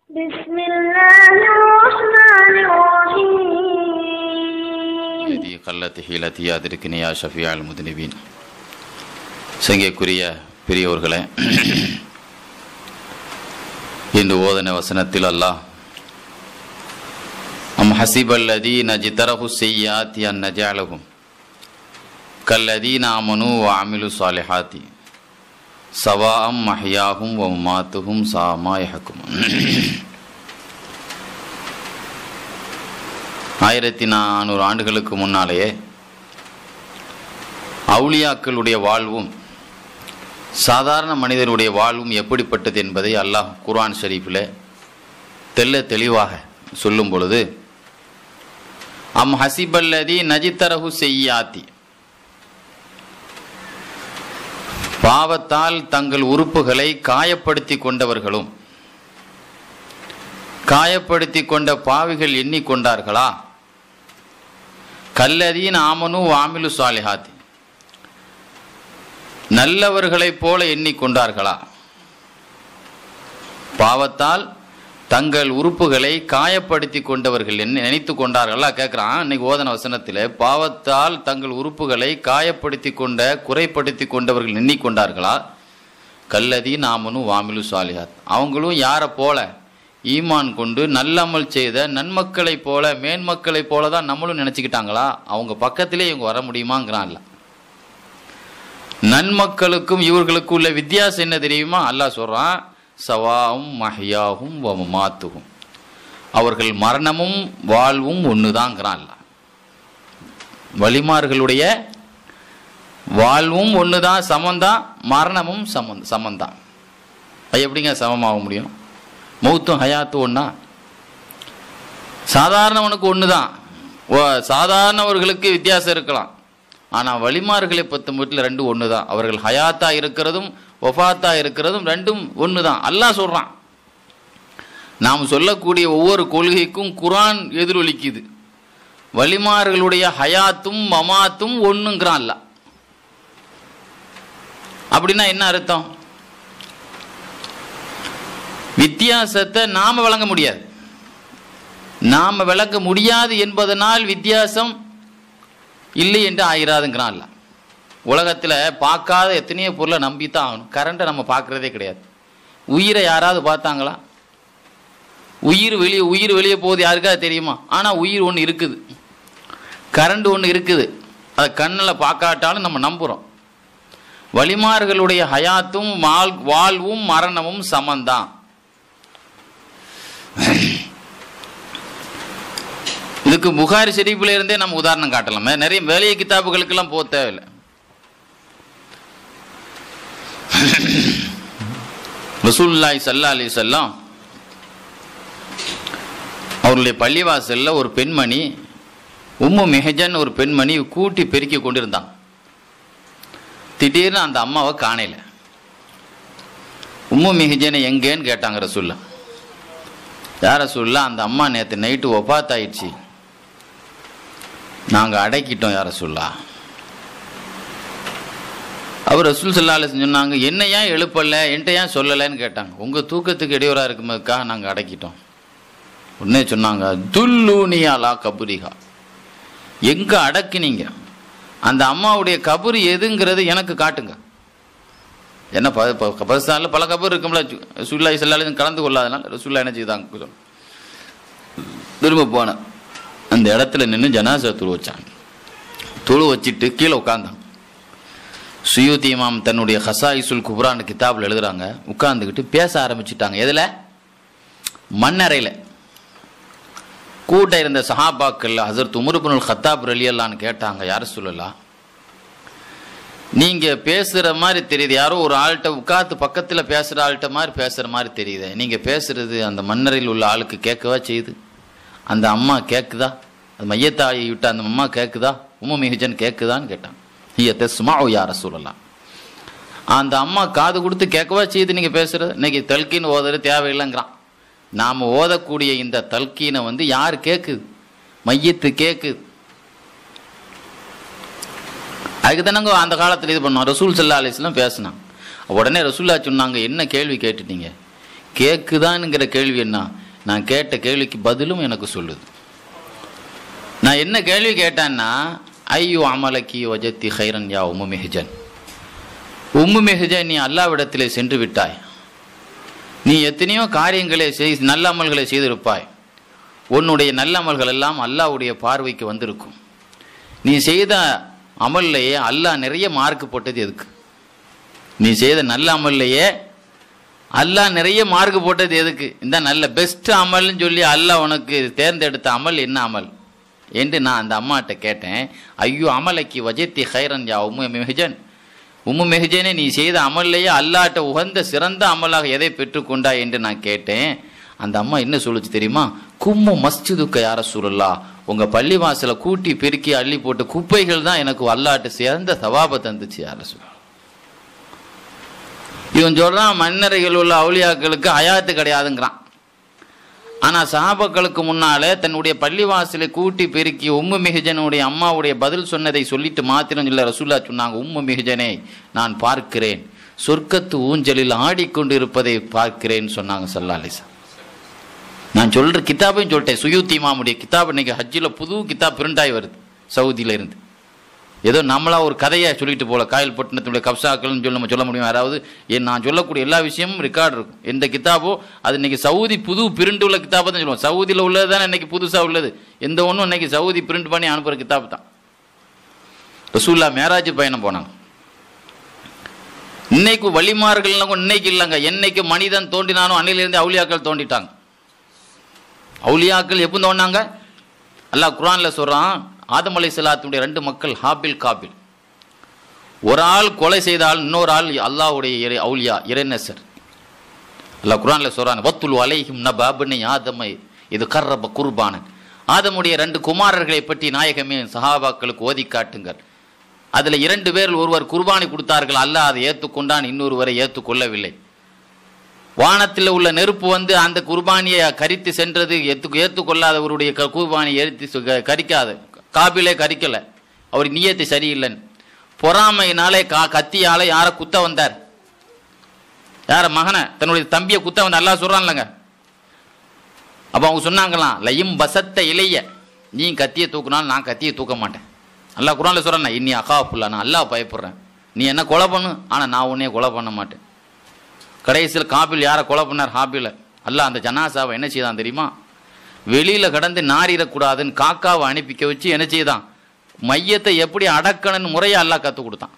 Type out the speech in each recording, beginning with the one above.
بسم الله الرحمن الرحيم الذي قلت حيلتي أدركني يا شفيع المذنبين சங்கைக்குரிய பெரியவர்களே இந்த ஓதன வசனத்தில் அல்லாஹ் அம் ஹசிபல்லதி நஜிதரஹு செய்யாத்தி அன் நஜாலகும் கல்லதீன ஆமனு வாமிலு சாலிஹாத்தி சவாம் மஹ்யாகும் வ மாத்துகும் சாமா யஹக்கும் ஆயிரத்தி நானூறு ஆண்டுகளுக்கு முன்னாலேயே அவுலியாக்களுடைய வாழ்வும் சாதாரண மனிதனுடைய வாழ்வும் எப்படிப்பட்டது என்பதை அல்லாஹ் குர்ஆன் ஷரீஃபில் தெல்ல தெளிவாக சொல்லும் பொழுது அம் ஹசிபல்லதி நஜித்தரஹு செய்யாத்தி பாவத்தால் தங்கள் உறுப்புகளை காயப்படுத்தி கொண்டவர்களும் காயப்படுத்தி கொண்ட பாவிகள் எண்ணிக்கொண்டார்களா கல்லதீன் ஆமனு வாமிலு சாலிஹாத்தி நல்லவர்களைப் போல எண்ணிக்கொண்டார்களா பாவத்தால் தங்கள் உறுப்புகளை காயப்படுத்தி கொண்டவர்கள் என்ன நினைத்து கொண்டார்களா கேட்குறான் இன்னைக்கு ஓதன வசனத்தில் பாவத்தால் தங்கள் உறுப்புகளை காயப்படுத்தி கொண்ட குறைப்படுத்தி கொண்டவர்கள் எண்ணிக்கொண்டார்களா கல்லதி நாமனு வாமிலு சாலிஹாத் அவங்களும் யாரை போல ஈமான் கொண்டு நல்லமல் செய்த நன்மக்களைப் போல மேன்மக்களைப் போல தான் நம்மளும் நினச்சிக்கிட்டாங்களா அவங்க பக்கத்திலே இவங்க வர முடியுமாங்கிறான்ல நன்மக்களுக்கும் இவர்களுக்கும் உள்ள வித்தியாசம் என்ன தெரியுமா அல்லாஹ் சொல்றான் சவாவும் மஹியாவும் மாத்துகும் அவர்கள் மரணமும் வாழ்வும் ஒண்ணுதாங்கிறான் அல்லாஹ் வலிமார்களுடைய வாழ்வும் ஒண்ணுதான் சமந்தான் மரணமும் சமம் சமந்தான் அது எப்படிங்க சமமாக முடியும் மௌத்தும் ஹயாத்தும் ஒன்றா சாதாரணவனுக்கு ஒன்று தான் சாதாரணவர்களுக்கு வித்தியாசம் இருக்கலாம் ஆனால் வலிமார்களை பத்து வீட்டில் ரெண்டு ஒன்று தான் அவர்கள் ஹயாத்தா இருக்கிறதும் ஒஃபாத்தா இருக்கிறதும் ரெண்டும் ஒன்று தான் அல்லாஹ் சொல்கிறான் நாம் சொல்லக்கூடிய ஒவ்வொரு கொள்கைக்கும் குரான் எதிரொலிக்குது வலிமார்களுடைய ஹயாத்தும் மமாத்தும் ஒன்றுங்கிறான் அல்ல அப்படின்னா என்ன அர்த்தம் வித்தியாசத்தை நாம வழங்க முடியாது நாம விளக்க முடியாது என்பதனால் வித்தியாசம் இல்லை என்று ஆயிராதுங்கிறான் அல்ல உலகத்தில் பார்க்காத எத்தனையோ பொருளை நம்பி தான் ஆகணும் கரண்ட்டை நம்ம பார்க்குறதே கிடையாது உயிரை யாராவது பார்த்தாங்களா உயிர் வெளியே உயிர் வெளியே போகுது யாருக்காவது தெரியுமா ஆனால் உயிர் ஒன்று இருக்குது கரண்ட் ஒன்று இருக்குது அதை கண்ணில் பார்க்காட்டாலும் நம்ம நம்புகிறோம் வலிமார்களுடைய ஹயாத்தும் வாழ் வாழ்வும் மரணமும் சமந்தான் இதுக்கு புகாரி ஷெரீஃபில் இருந்தே நம்ம உதாரணம் காட்டலாமே நிறைய வேலைய கிதாபுகளுக்கெல்லாம் போக தேவையில்லை ரசூல்லாய் சல்லா அலி செல்லம் அவருடைய பள்ளிவாசல்ல ஒரு பெண்மணி உம்மு மெஹஜன் ஒரு பெண்மணி கூட்டி பெருக்கி கொண்டிருந்தான் திடீர்னு அந்த அம்மாவை காணையில உம்மு மெஹஜனை எங்கேன்னு கேட்டாங்க ரசூல்லா யார சொல்ல அந்த அம்மா நேற்று நைட்டு ஒப்பாத்தாயிடுச்சு நாங்கள் அடக்கிட்டோம் யார சொல்லா அவர் ரசூல் சல்லால சொன்னாங்க என்ன ஏன் எழுப்பல என்கிட்ட ஏன் சொல்லலைன்னு கேட்டாங்க உங்கள் தூக்கத்துக்கு இடையூறாக இருக்குமதுக்கா நாங்கள் அடக்கிட்டோம் உடனே சொன்னாங்க துல்லூனியாலா கபுரிகா எங்கே அடக்குனீங்க அந்த அம்மாவுடைய கபரு எதுங்கிறது எனக்கு காட்டுங்க என்ன ப பகிஸ்தானில் பல கபர் இருக்கும்ல சுல்லா செல்லாலும் கலந்து கொள்ளாதனால ரசுல்லா என்ன செய்தாங்க திரும்ப போனேன் அந்த இடத்துல நின்று ஜனாசா துளு வச்சாங்க துளு வச்சுட்டு கீழே உட்காந்தாங்க சுயூத்தி இமாம் தன்னுடைய ஹசாயிசுல் குப்ரான் கிதாபில் எழுதுறாங்க உட்காந்துக்கிட்டு பேச ஆரம்பிச்சிட்டாங்க எதில் மண்ணறையில் கூட்ட இருந்த சஹாபாக்கள் ஹசரத் உமருபுனுல் ஹத்தாப் ரலியல்லான்னு கேட்டாங்க யார் சொல்லலாம் நீங்கள் பேசுகிற மாதிரி தெரியுது யாரோ ஒரு ஆள்கிட்ட உட்காந்து பக்கத்தில் பேசுகிற ஆள்கிட்ட மாதிரி பேசுகிற மாதிரி தெரியுது நீங்கள் பேசுகிறது அந்த மன்னரில் உள்ள ஆளுக்கு கேட்கவா செய்யுது அந்த அம்மா கேட்குதா அது மையத்தாயை விட்டு அந்த அம்மா கேட்குதா உம மிகஜன் கேட்குதான்னு கேட்டான் ஐயத்தை சும்மா யார சொல்லலாம் அந்த அம்மா காது கொடுத்து கேட்கவா செய்யுது நீங்கள் பேசுகிறது இன்னைக்கு தல்கின்னு ஓதுறது தேவையில்லைங்கிறான் நாம் ஓதக்கூடிய இந்த தல்கீனை வந்து யார் கேட்குது மையத்து கேட்குது அதுக்கு தானங்க அந்த காலத்தில் இது பண்ணோம் ரசூல் சல்லா அலிஸ்லாம் பேசினான் உடனே ரசூல்லா சொன்னாங்க என்ன கேள்வி கேட்டுட்டீங்க கேக்குதான்ங்கிற கேள்வி என்ன நான் கேட்ட கேள்விக்கு பதிலும் எனக்கு சொல்லுது நான் என்ன கேள்வி கேட்டேன்னா ஐயோ அமலக்கி வஜத்தி ஹைரன் யா உம்மு மெஹஜன் உம்மு மெஹஜன் நீ அல்லாவிடத்திலே சென்று விட்டாய் நீ எத்தனையோ காரியங்களை செய் நல்ல அமல்களை செய்திருப்பாய் உன்னுடைய நல்ல அமல்கள் எல்லாம் அல்லாஹ்வுடைய பார்வைக்கு வந்திருக்கும் நீ செய்த அமல்லையே அல்லாஹ் நிறைய மார்க் போட்டது எதுக்கு நீ செய்த நல்ல அமல்லையே அல்லாஹ் நிறைய மார்க் போட்டது எதுக்கு இந்த நல்ல பெஸ்ட் அமல்னு சொல்லி அல்லாஹ் உனக்கு தேர்ந்தெடுத்த அமல் என்ன அமல் என்று நான் அந்த அம்மாட்ட கேட்டேன் ஐயோ அமலைக்கு வஜத்தி ஹைரன் யா உம்மு மெஹஜன் உம்மு மெஹஜனே நீ செய்த அமல்லையே அல்லாட்ட உகந்த சிறந்த அமலாக எதை பெற்றுக்கொண்டா என்று நான் கேட்டேன் அந்த அம்மா என்ன சொல்லுச்சு தெரியுமா கும்மு மஸ்ஜிதுக்க யார சூழல்லா உங்க பள்ளிவாசலை கூட்டி பெருக்கி அள்ளி போட்டு குப்பைகள் தான் எனக்கு அல்லாட்ட சிறந்த சவாப தந்துச்சு யார சூழல் இவன் சொல்றான் மன்னரைகள் உள்ள அவுளியாக்களுக்கு அயாத்து கிடையாதுங்கிறான் ஆனா சஹாபாக்களுக்கு முன்னாலே தன்னுடைய பள்ளிவாசலை கூட்டி பெருக்கி உம்மு மிஹஜனுடைய அம்மாவுடைய பதில் சொன்னதை சொல்லிட்டு மாத்திரம் இல்ல ரசூல்லா சொன்னாங்க உம்மு மிஹஜனே நான் பார்க்கிறேன் சொர்க்கத்து ஊஞ்சலில் ஆடிக்கொண்டு இருப்பதை பார்க்கிறேன் சொன்னாங்க சல்லாலிசா நான் சொல்ற கிதாபையும் சொல்லிட்டேன் சுயூத் இமாமுடைய கிதாப் இன்னைக்கு ஹஜ்ஜில் புது கிதாப் பிரிண்ட் ஆகி வருது சவுதியில இருந்து ஏதோ நம்மளா ஒரு கதையை சொல்லிட்டு போல காயல்பட்டினத்துடைய கப்சாக்கள்னு சொல்லி நம்ம சொல்ல முடியும் யாராவது ஏன் நான் சொல்லக்கூடிய எல்லா விஷயமும் ரெக்கார்டு இருக்கும் எந்த கிதாபோ அது இன்னைக்கு சவுதி புது பிரிண்ட் உள்ள கிதாபை தான் சொல்லுவோம் சவுதியில் உள்ளது தானே இன்னைக்கு புதுசாக உள்ளது எந்த ஒன்றும் இன்னைக்கு சவுதி பிரிண்ட் பண்ணி அனுப்புகிற கிதாப் தான் ரசூல்லா மேராஜ் பயணம் போனாங்க இன்னைக்கு வழிமார்கள்லாம் கூட இன்னைக்கு இல்லைங்க என்னைக்கு மனிதன் தோண்டினானோ அன்னையிலிருந்து அவுலியாக்கள் தோண்டிட்டாங்க அவுலியாக்கள் எப்போ தோண்டினாங்க அல்லாஹ் குர்ஆன்ல சொல்றான் ஆதம் அலை சலாத்துடைய ரெண்டு மக்கள் ஹாபில் காபில் ஒரு ஆள் கொலை செய்தால் இன்னொரு ஆள் அல்லாஹ்வுடைய இறை அவுலியா இறைநேசர் அல்லாஹ் குர்ஆன்ல சொல்றான் வத்துல் அலைஹிம் நபாபனி ஆதமை இது கர்ரப குர்பானன் ஆதமுடைய ரெண்டு குமாரர்களை பற்றி நாயகமே சஹாபாக்களுக்கு ஓதி காட்டுங்கள் அதுல இரண்டு பேரில் ஒருவர் குர்பானி கொடுத்தார்கள் அல்லாஹ் அதை ஏற்றுக்கொண்டான் இன்னொருவரை ஏற்றுக்கொள்ளவில்லை வானத்தில் உள்ள நெருப்பு வந்து அந்த குர்பானியை கரித்து சென்றது ஏத்து ஏற்றுக்கொள்ளாதவருடைய க- குர்பானியை ஏற்றி சு- க- கரிக்காது காபிலே கரிக்கல அவர் நியத்து சரியில்லைன்னு பொறாமையினாலே கா கத்தியால யாரை குத்த வந்தார் யார மகனை தன்னுடைய தம்பியை குத்த வந்த அல்லாஹ் சொல்றான்லங்க அப்ப அவங்க சொன்னாங்களாம் லயும் பசத்த இளைய நீ கத்தியை தூக்குனாலும் நான் கத்தியை தூக்க மாட்டேன் அல்லாஹ் குரான்ல சொல்றேன் இன்னி அகாப்புல்லா நான் அல்லாஹ் பயப்படுறேன் நீ என்ன கொலை பண்ணு ஆனா நான் உன்னைய கொலை பண்ண மாட்டேன் கடைசியில் காபில் யாரை கொலை பண்ணார் ஹாபில அல்லாஹ் அந்த ஜனாசாவை என்ன செய்தான் தெரியுமா வெளியில கடந்து நாரிடக்கூடாதுன்னு காக்காவை அனுப்பிக்க வச்சு என்ன செய்தான் மையத்தை எப்படி அடக்கணும்னு முறையை அல்லாஹ் கற்றுக் கொடுத்தான்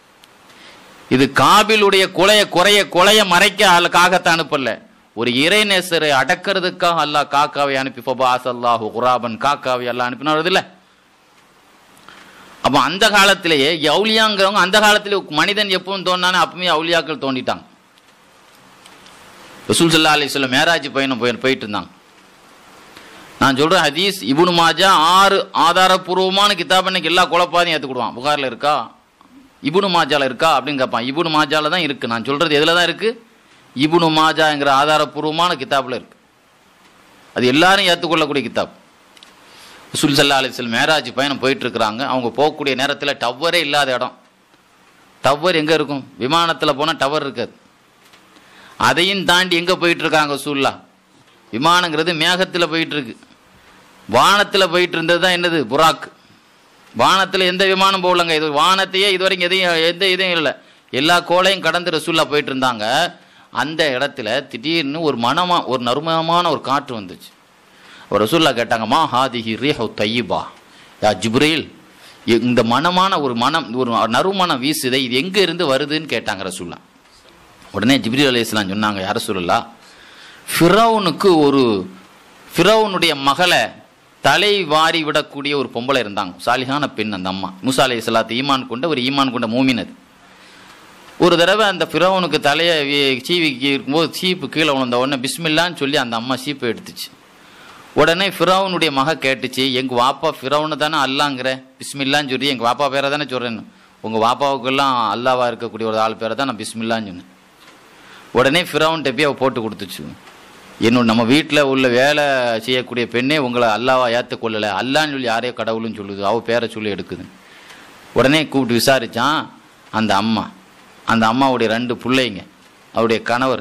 இது காபிலுடைய கொலைய குறைய கொலைய மறைக்க அல்ல காகத்தை அனுப்பல ஒரு இறைநேசரை அடக்கிறதுக்காக அல்லாஹ் காக்காவை அனுப்பி ஃபபாஸ் அல்லாஹு குராபன் காக்காவை அல்லாஹ் அனுப்பினார் இல்ல அப்போ அந்த காலத்திலேயே அவுலியாங்கிறவங்க அந்த காலத்திலே மனிதன் எப்பவும் தோண்டானே அப்பவுமே அவுலியாக்கள் தோண்டிட்டாங்க ரசூல் சல்லா அலிஸ்லம் மேராஜ் பயணம் போய் போயிட்டு இருந்தாங்க நான் சொல்றேன் ஹதீஸ் இப்னு மாஜா ஆறு ஆதாரபூர்வமான கிதாப் இன்னைக்கு எல்லா குழப்பாதையும் ஏற்றுக்கிடுவான் புகாரில் இருக்கா இப்னு மாஜால இருக்கா அப்படின்னு கேட்பான் இப்னு மாஜால தான் இருக்கு நான் சொல்றது எதுல தான் இருக்கு இப்னு மாஜாங்கிற ஆதாரபூர்வமான கிதாப்ல இருக்கு அது எல்லாரும் ஏற்றுக்கொள்ளக்கூடிய கிதாப் ரசூல் சல்லா அலிஸ்லம் மேராஜ் பயணம் போயிட்டு இருக்கிறாங்க அவங்க போகக்கூடிய நேரத்தில் டவரே இல்லாத இடம் டவர் எங்க இருக்கும் விமானத்தில் போனால் டவர் இருக்காது அதையும் தாண்டி எங்க போயிட்டு இருக்காங்க சூல்லா விமானங்கிறது மேகத்தில் போயிட்டு இருக்கு வானத்தில் போயிட்டு இருந்தது தான் என்னது புராக் வானத்தில் எந்த விமானம் போகலங்க இது வானத்தையே இதுவரைக்கும் எதையும் எந்த இதையும் இல்லை எல்லா கோளையும் கடந்து ரசூல்லா போயிட்டு இருந்தாங்க அந்த இடத்துல திடீர்னு ஒரு மனமா ஒரு நறுமணமான ஒரு காற்று வந்துச்சு அவர் ரசூல்லா கேட்டாங்க மா ஹாதிஹி ரீஹு தையிபா யா ஜிப்ரீல் இ- இந்த மனமான ஒரு மனம் ஒரு நறுமணம் வீசுதை இது எங்க இருந்து வருதுன்னு கேட்டாங்க ரசூல்லா உடனே ஜிப்ரீல் அலைஹிஸ்ஸலாம் சொன்னாங்க யார சொல்லலா ஃபிரௌனுக்கு ஒரு ஃபிரௌனுடைய மகளை தலை வாரி விடக்கூடிய ஒரு பொம்பளை இருந்தாங்க சாலிகான பெண் அந்த அம்மா முசா அலை சலாத்து ஈமான் கொண்ட ஒரு ஈமான் கொண்ட மூமின் அது ஒரு தடவை அந்த ஃபிரௌனுக்கு தலையை வி- சீவி இருக்கும்போது சீப்பு கீழே விழுந்த உடனே பிஸ்மில்லான்னு சொல்லி அந்த அம்மா சீப்பை எடுத்துச்சு உடனே ஃபிரௌனுடைய மக கேட்டுச்சு எங்க வாப்பா ஃபிரௌனு தானே அல்லாங்கிற பிஸ்மில்லான்னு சொல்லி எங்க வாப்பா பேரை தானே சொல்றேன்னு உங்க வாப்பாவுக்கெல்லாம் அல்லாவா இருக்கக்கூடிய ஒரு ஆள் பேரை தான் நான் பிஸ்மில்லான்னு சொன்னேன் உடனே ஃபிரௌன்ட்ட போய் அவ போட்டு கொடுத்துச்சு என்னோட நம்ம வீட்டில் உள்ள வேலை செய்யக்கூடிய பெண்ணே உங்களை அல்லாவா ஏற்றுக்கொள்ளலை அல்லான்னு சொல்லி யாரையோ கடவுள்னு சொல்லுது அவ பேரை சொல்லி எடுக்குது உடனே கூப்பிட்டு விசாரிச்சான் அந்த அம்மா அந்த அம்மாவுடைய ரெண்டு பிள்ளைங்க அவருடைய கணவர்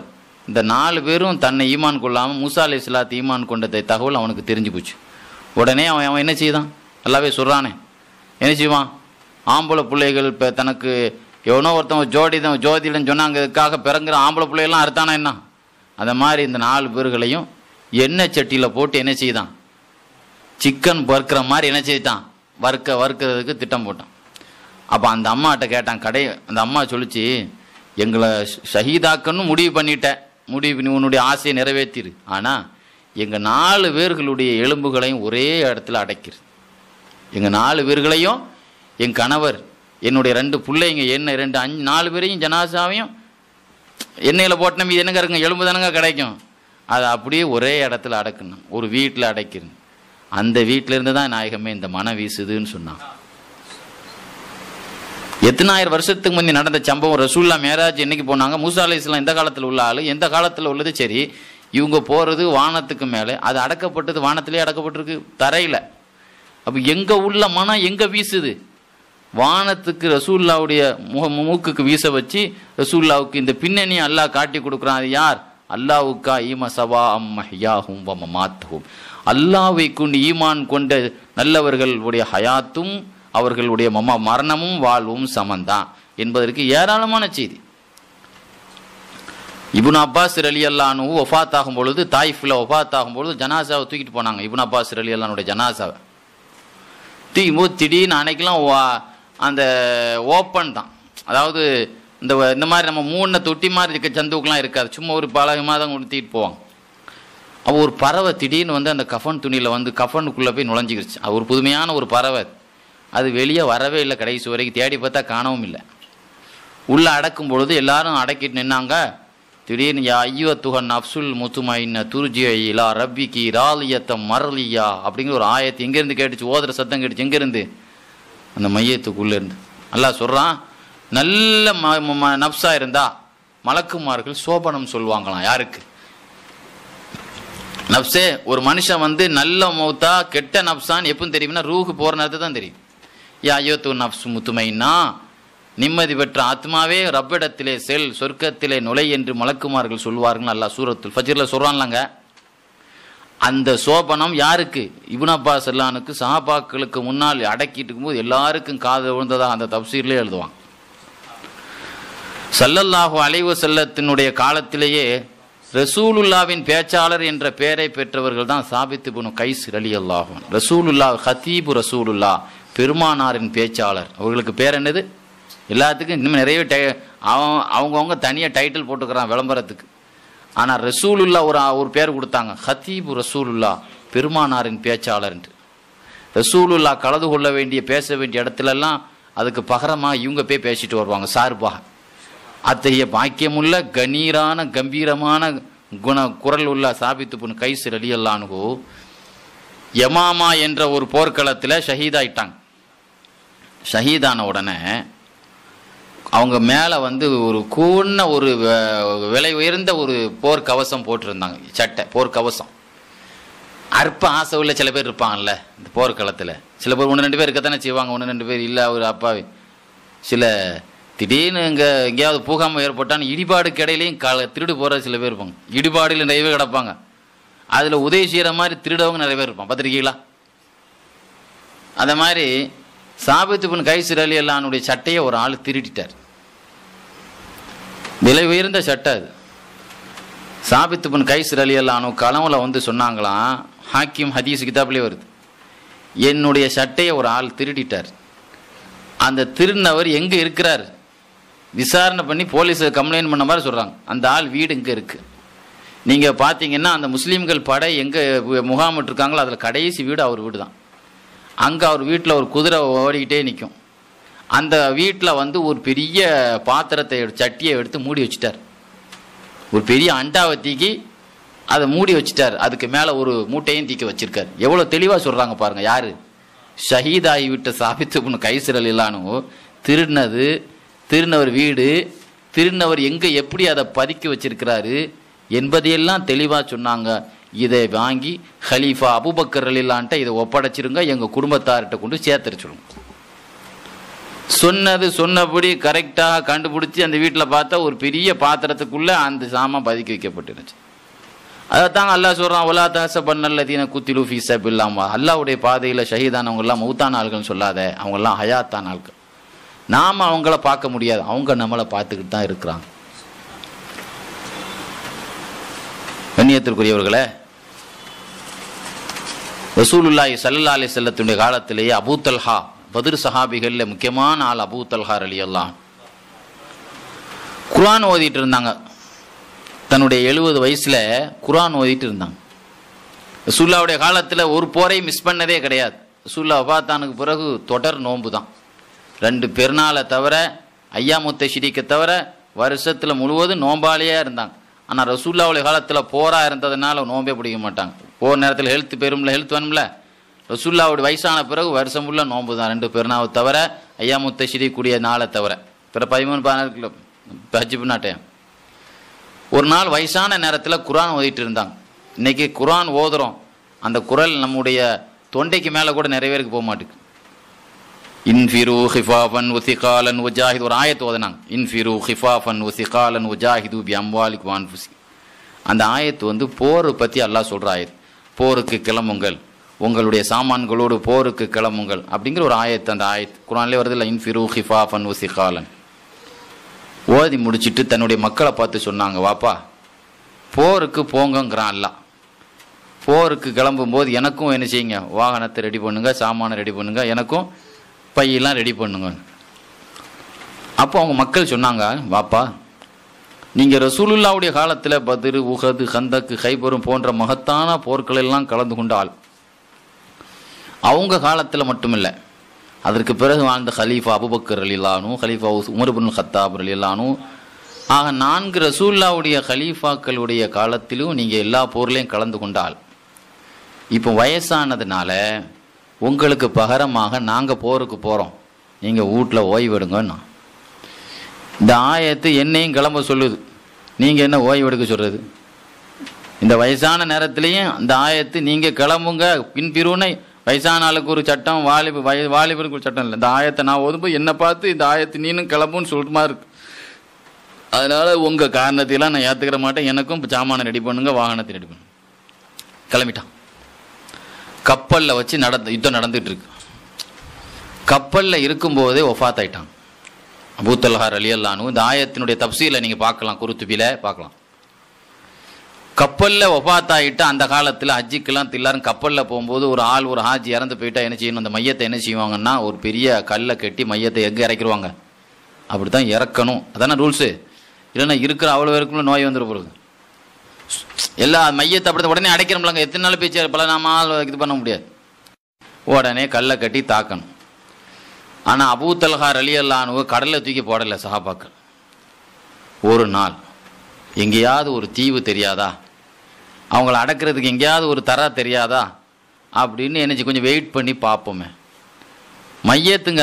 இந்த நாலு பேரும் தன்னை ஈமான் கொள்ளாமல் மூசா அலி இஸ்லாத்து ஈமான் கொண்டதை தகவல் அவனுக்கு தெரிஞ்சு போச்சு உடனே அவன் அவன் என்ன செய்தான் நல்லாவே சொல்கிறானே என்ன செய்வான் ஆம்பளை பிள்ளைகள் இப்போ தனக்கு எவனோ ஒருத்தவங்க ஜோடி தான் ஜோதிடன் சொன்னாங்க இதுக்காக பிறங்குற ஆம்பளை பிள்ளைகள்லாம் அறுத்தானா என்ன அந்த மாதிரி இந்த நாலு பேர்களையும் எண்ணெய் சட்டியில் போட்டு என்ன செய்தான் சிக்கன் வறுக்கிற மாதிரி என்ன செய்தான் வறுக்க வறுக்கிறதுக்கு திட்டம் போட்டான் அப்போ அந்த அம்மாட்ட கேட்டான் கடை அந்த அம்மா சொல்லிச்சு எங்களை ஷ- ஷஹீதாக்கன்னு முடிவு பண்ணிட்ட முடிவு பண்ணி உன்னுடைய ஆசையை நிறைவேற்றிரு ஆனால் எங்கள் நாலு பேர்களுடைய எலும்புகளையும் ஒரே இடத்துல அடைக்கிரு எங்கள் நாலு பேர்களையும் என் கணவர் என்னுடைய ரெண்டு பிள்ளைங்க என்ன ரெண்டு அஞ்சு நாலு பேரையும் ஜனாசாவையும் எண்ணெயில் போட்ட மீது என்னங்க இருக்குங்க எலும்பு தானங்க கிடைக்கும் அதை அப்படியே ஒரே இடத்துல அடக்கணும் ஒரு வீட்டில் அடைக்கணும் அந்த வீட்டில இருந்து தான் நாயகமே இந்த மனம் வீசுதுன்னு சொன்னான் எத்தனாயிரம் வருஷத்துக்கு முந்தி நடந்த சம்பவம் ரசூல்லா மேராஜ் என்னைக்கு போனாங்க மூசா அலை இஸ்லாம் இந்த காலத்தில் உள்ள ஆளு எந்த காலத்தில் உள்ளது சரி இவங்க போகிறது வானத்துக்கு மேலே அது அடக்கப்பட்டது வானத்திலே அடக்கப்பட்டிருக்கு தரையில் அப்போ எங்கே உள்ள மனம் எங்கே வீசுது வானத்துக்கு ரசூல்லாவுடைய முக மூக்குக்கு வீச வச்சு ரசூல்லாவுக்கு இந்த பின்னணி அல்லாஹ் காட்டி கொடுக்குறான் அது யார் அல்லாவுக்கா ஈம சவா அம்மஹியாஹும் வம மாத்தஹும் அல்லாவை கொண்டு ஈமான் கொண்ட நல்லவர்களுடைய ஹயாத்தும் அவர்களுடைய மம மரணமும் வாழ்வும் சமந்தான் என்பதற்கு ஏராளமான செய்தி இப்னு அப்பாஸ் அலி அல்லானு ஒஃபாத் ஆகும் பொழுது தாயிஃபில் ஒஃபாத் ஆகும் பொழுது ஜனாசாவை தூக்கிட்டு போனாங்க இப்னு அப்பாஸ் அலி அல்லானுடைய ஜனாசாவை தூக்கும் போது திடீர்னு அன்னைக்கெல்லாம் வா- அந்த ஓப்பன் தான் அதாவது இந்த வ- இந்த மாதிரி நம்ம மூணு தொட்டி மாதிரி இருக்க சந்துவுக்குலாம் இருக்காது சும்மா ஒரு பழகமாக தான் கொண்டு தூக்கிட்டு போவாங்க அப்போ ஒரு பறவை திடீர்னு வந்து அந்த கஃபன் துணியில் வந்து கஃபனுக்குள்ளே போய் நுழைஞ்சிக்கிருச்சு அது ஒரு புதுமையான ஒரு பறவை அது. அது வெளியே வரவே இல்லை கடைசி வரைக்கும் தேடி பார்த்தா காணவும் இல்லை உள்ளே அடக்கும் பொழுது எல்லாரும் அடக்கிட்டு நின்னாங்க திடீர்னு யா ஐயோ துகன் அப்சுல் முத்துமைன்ன துருஜிய இலா ரப்பிக்கு ராலியத்தம் மரலியா அப்படிங்கிற ஒரு ஆயத்து எங்கேருந்து கேட்டுச்சு ஓதுற சத்தம் கேட்டுச்சு எங்கேருந்து அந்த மையத்துக்குள்ளே இருந்து அல்லாஹ் சொல்கிறான் நல்ல ம ம- ம- நப்சா இருந்தா மலக்குமார்கள் சோபனம் சொல்லுவாங்களாம் யாருக்கு நப்சே ஒரு மனுஷன் வந்து நல்ல மௌத்தா கெட்ட நப்சான்னு எப்பவும் தெரியும்னா ரூஹு போகிற நேரத்தை தான் தெரியும் யா ஐயோத்து நப்சு முத்துமைன்னா நிம்மதி பெற்ற ஆத்மாவே ரப்பிடத்திலே செல் சொர்க்கத்திலே நுழை என்று மலக்குமார்கள் சொல்வார்கள் அல்லாஹ் சூரத்துல் ஃபஜ்ரில் சொல்கிறான்லங்க அந்த சோபனம் யாருக்கு இப்னு அப்பாஸ் அல்லானுக்கு சஹாபாக்களுக்கு முன்னால் அடக்கிட்டு இருக்கும்போது எல்லாருக்கும் காது விழுந்ததா அந்த தப்சீர்லேயே எழுதுவான் சல்லல்லாஹு அலைவ செல்லத்தினுடைய காலத்திலேயே ரசூலுல்லாவின் பேச்சாளர் என்ற பெயரை பெற்றவர்கள் தான் சாபித்து புனு கைஸ் அலி அல்லாஹும் ரசூலுல்லா ஹத்தீபு ரசூலுல்லா பெருமானாரின் பேச்சாளர் அவர்களுக்கு பேர் என்னது எல்லாத்துக்கும் இன்னும் நிறைய டை அவன் அவங்கவுங்க தனியாக டைட்டில் போட்டுக்கிறான் விளம்பரத்துக்கு ஆனால் ரசூலுல்லா ஒரு ஒரு பேர் கொடுத்தாங்க ஹத்தீபு ரசூலுல்லா பெருமானாரின் பேச்சாளர் என்று ரசூலுல்லா கலந்து கொள்ள வேண்டிய பேச வேண்டிய இடத்துலலாம் அதுக்கு பகரமாக இவங்க போய் பேசிட்டு வருவாங்க சார்பாக அத்தகைய பாக்கியமுள்ள கணீரான கம்பீரமான குண குரல் உள்ள சாபித்து புன் கைசர் அலியல்லானுகோ யமாமா என்ற ஒரு போர்க்களத்தில் ஷஹீதாயிட்டாங்க ஷஹீதான உடனே அவங்க மேலே வந்து ஒரு கூர்ன ஒரு வ- விலை உயர்ந்த ஒரு போர் கவசம் போட்டிருந்தாங்க சட்டை போர் கவசம் அற்ப ஆசை உள்ள சில பேர் இருப்பாங்கல்ல இந்த போர்க்களத்தில் சில பேர் ஒன்று ரெண்டு பேர் இருக்கத்தானே செய்வாங்க ஒன்று ரெண்டு பேர் இல்லை அவர் அப்பாவி சில திடீர்னு இங்கே எங்கேயாவது பூகாமல் ஏற்பட்டான்னு இடிபாடுக்கு இடையிலையும் கால திருடு போகிற சில பேர் இருப்பாங்க இடிபாடில் நிறைய பேர் கிடப்பாங்க அதில் உதவி செய்கிற மாதிரி திருடவங்க நிறைய பேர் இருப்பாங்க பார்த்துருக்கீங்களா அந்த மாதிரி சாபித்து பின் கைசர் அலி அல்லானுடைய சட்டையை ஒரு ஆள் திருடிட்டார் விலை உயர்ந்த சட்டை அது சாபித்து பின் கைசர் அலி அல்லானு கனவுல வந்து சொன்னாங்களாம் ஹாக்கிம் ஹதீஸ் கிதாப்லேயே வருது என்னுடைய சட்டையை ஒரு ஆள் திருடிட்டார் அந்த திருநவர் எங்கே இருக்கிறார் விசாரணை பண்ணி போலீஸ் கம்ப்ளைண்ட் பண்ண மாதிரி சொல்கிறாங்க அந்த ஆள் வீடு இங்கே இருக்குது நீங்கள் பார்த்தீங்கன்னா அந்த முஸ்லீம்கள் படை எங்கே முகாமிட்டிருக்காங்களோ அதில் கடைசி வீடு அவர் வீடு தான் அங்கே அவர் வீட்டில் ஒரு குதிரை ஓடிக்கிட்டே நிற்கும் அந்த வீட்டில் வந்து ஒரு பெரிய பாத்திரத்தை எடு- சட்டியை எடுத்து மூடி வச்சுட்டார் ஒரு பெரிய அண்டாவை தீக்கி அதை மூடி வச்சுட்டார் அதுக்கு மேலே ஒரு மூட்டையும் தீக்கி வச்சிருக்கார் எவ்வளோ தெளிவாக சொல்கிறாங்க பாருங்க யாரு ஷஹீதாகி விட்ட சாபித்து புண்ணு கைசிறல் இல்லானோ திருடினது திருநவர் வீடு திருநவர் எங்கே எப்படி அதை பதுக்கி வச்சிருக்கிறாரு என்பதையெல்லாம் தெளிவாக சொன்னாங்க இதை வாங்கி ஹலீஃபா அபுபக்கர் இல்லான்ட்ட இதை ஒப்படைச்சிருங்க எங்கள் குடும்பத்தார்கிட்ட கொண்டு சேர்த்துருச்சிடும் சொன்னது சொன்னபடி கரெக்டாக கண்டுபிடிச்சி அந்த வீட்டில் பார்த்தா ஒரு பெரிய பாத்திரத்துக்குள்ளே அந்த சாமான் பதுக்கி வைக்கப்பட்டிருந்துச்சு அதைத்தாங்க அல்லாஹ் சொல்கிறான் ஒலா தஹச பண்ணல்லதீன குத்திலு ஃபீஸப் இல்லாமா அல்லாவுடைய பாதையில் ஷஹீதானவங்கெல்லாம் மௌத்தான ஆள்கள்னு சொல்லாத அவங்கெல்லாம் ஹயாத்தான ஆட்கள் நாம் அவங்கள பார்க்க முடியாது அவங்க நம்மளை பார்த்துக்கிட்டு தான் இருக்கிறாங்க கண்ணியத்திற்குரியவர்களே ரசூலுல்லாஹி சல்லா அலி செல்லத்துடைய காலத்திலேயே அபூ தல்ஹா பதிர் சஹாபிகளில் முக்கியமான ஆள் அபூ தல்ஹா அலி அல்லாஹ் குர்ஆன் ஓதிட்டு இருந்தாங்க தன்னுடைய எழுபது வயசில் குர்ஆன் ஓதிட்டு இருந்தாங்க ரசூல்லாவுடைய காலத்தில் ஒரு போரையும் மிஸ் பண்ணதே கிடையாது ரசூல்லா வபாத்தானுக்கு பிறகு தொடர் நோன்பு தான் ரெண்டு பெருநாளை தவிர ஐயாமுத்த ஷிரிக்கை தவிர வருஷத்தில் முழுவதும் நோம்பாளியாக இருந்தாங்க ஆனால் ரசூல்லாவுடைய காலத்தில் போராக இருந்ததுனால நோம்பே பிடிக்க மாட்டாங்க போகிற நேரத்தில் ஹெல்த் பெருமில்ல ஹெல்த் வேணும்ல ரசூல்லாவுடைய வயசான பிறகு வருஷம் ஃபுல்லாக நோன்பு தான் ரெண்டு பெருநாவை தவிர ஐயாமுத்த ஷிரி கூடிய நாளை தவிர பிற பதிமூணு பதினாறு கிலோ ஹஜ்ஜு பின்னாட்டையும் ஒரு நாள் வயசான நேரத்தில் குரான் ஓதிட்டு இருந்தாங்க இன்னைக்கு குரான் ஓதுறோம் அந்த குரல் நம்முடைய தொண்டைக்கு மேலே கூட நிறைய பேருக்கு போக மாட்டேங்குது இன்ஃபிரு ஹிஃபாஃபன் உசிகாலன் உஜாஹித் ஒரு ஆயத்து ஓதுனாங்க இன்ஃபிரு ஹிஃபாஃபன் உசிகாலன் உஜாஹிது பி அம்வாலிக் வான்ஃபுசி அந்த ஆயத்து வந்து போரை பற்றி அல்லாஹ் சொல்கிற ஆயத் போருக்கு கிளம்புங்கள் உங்களுடைய சாமான்களோடு போருக்கு கிளம்புங்கள் அப்படிங்கிற ஒரு ஆயத்து அந்த ஆயத் குரான்லேயே வருது இல்லை இன்ஃபிரு ஹிஃபாஃபன் உசிகாலன் ஓதி முடிச்சிட்டு தன்னுடைய மக்களை பார்த்து சொன்னாங்க வாப்பா போருக்கு போங்கங்கிறான் அல்லாஹ் போருக்கு கிளம்பும்போது எனக்கும் என்ன செய்யுங்க வாகனத்தை ரெடி பண்ணுங்க சாமானை ரெடி பண்ணுங்க எனக்கும் பையெல்லாம் ரெடி பண்ணுங்க அப்போ அவங்க மக்கள் சொன்னாங்க வாப்பா நீங்கள் ரசூலுல்லாவுடைய காலத்தில் பத்ரு உஹது ஹந்தக்கு ஹைபரும் போன்ற மகத்தான போர்கள் எல்லாம் கலந்து கொண்ட ஆள் அவங்க காலத்தில் மட்டுமில்லை அதற்கு பிறகு வாழ்ந்த ஹலீஃபா அபுபக்கர் அலிலானு ஹலீஃபா உமர்புன் ஹத்தாப் அலிலானு ஆக நான்கு ரசூல்லாவுடைய ஹலீஃபாக்களுடைய காலத்திலும் நீங்கள் எல்லா போர்லையும் கலந்து கொண்டால் இப்போ வயசானதுனால உங்களுக்கு பகரமாக நாங்கள் போருக்கு போகிறோம் நீங்கள் வீட்டில் ஓய்வெடுங்கன்னா இந்த ஆயத்து என்னையும் கிளம்ப சொல்லுது நீங்கள் என்ன ஓய்வெடுக்க சொல்கிறது இந்த வயசான நேரத்துலையும் இந்த ஆயத்து நீங்கள் கிளம்புங்க பின்பிருனை வயசான ஆளுக்கு ஒரு சட்டம் வாலிப வய வாலிபருக்கு ஒரு சட்டம் இல்லை இந்த ஆயத்தை நான் ஓதும்போது என்னை பார்த்து இந்த ஆயத்து நீனும் கிளம்புன்னு சொல்லிட்டு மாதிரி இருக்கு அதனால் உங்கள் காரணத்தையெல்லாம் நான் ஏற்றுக்கிற மாட்டேன் எனக்கும் இப்போ சாமானை ரெடி பண்ணுங்க வாகனத்தை ரெடி பண்ணுங்க கிளம்பிட்டான் கப்பலில் வச்சு நடந்து யுத்தம் நடந்துட்டு இருக்கு கப்பலில் இருக்கும்போதே ஒஃபாத் ஆயிட்டான் அபூத்தல்ஹார் அலி அல்லானு இந்த ஆயத்தினுடைய தப்சீலை நீங்கள் பார்க்கலாம் குருத்துபியில் பார்க்கலாம் கப்பலில் ஒஃபாத்தாயிட்டு அந்த காலத்தில் ஹஜ்ஜிக்கெல்லாம் எல்லாரும் கப்பலில் போகும்போது ஒரு ஆள் ஒரு ஹாஜி இறந்து போயிட்டா என்ன செய்யணும் அந்த மையத்தை என்ன செய்வாங்கன்னா ஒரு பெரிய கல்லை கட்டி மையத்தை எங்கே இறக்கிடுவாங்க அப்படி தான் இறக்கணும் அதானே ரூல்ஸு இல்லைன்னா இருக்கிற அவ்வளோ பேருக்குள்ள நோய் வந்துட போகிறது எல்லா மையத்தை அப்படி உடனே அடைக்கிறோம்லங்க எத்தனை நாள் பேச்சு பல நாமால் இது பண்ண முடியாது உடனே கல்லை கட்டி தாக்கணும் ஆனால் அபூத்தல்ஹார் அலி அல்லானுவ கடலில் தூக்கி போடலை சஹாபாக்கள் ஒரு நாள் எங்கேயாவது ஒரு தீவு தெரியாதா அவங்கள அடக்கிறதுக்கு எங்கேயாவது ஒரு தர தெரியாதா அப்படின்னு என்னச்சு கொஞ்சம் வெயிட் பண்ணி பார்ப்போமே மையத்துங்க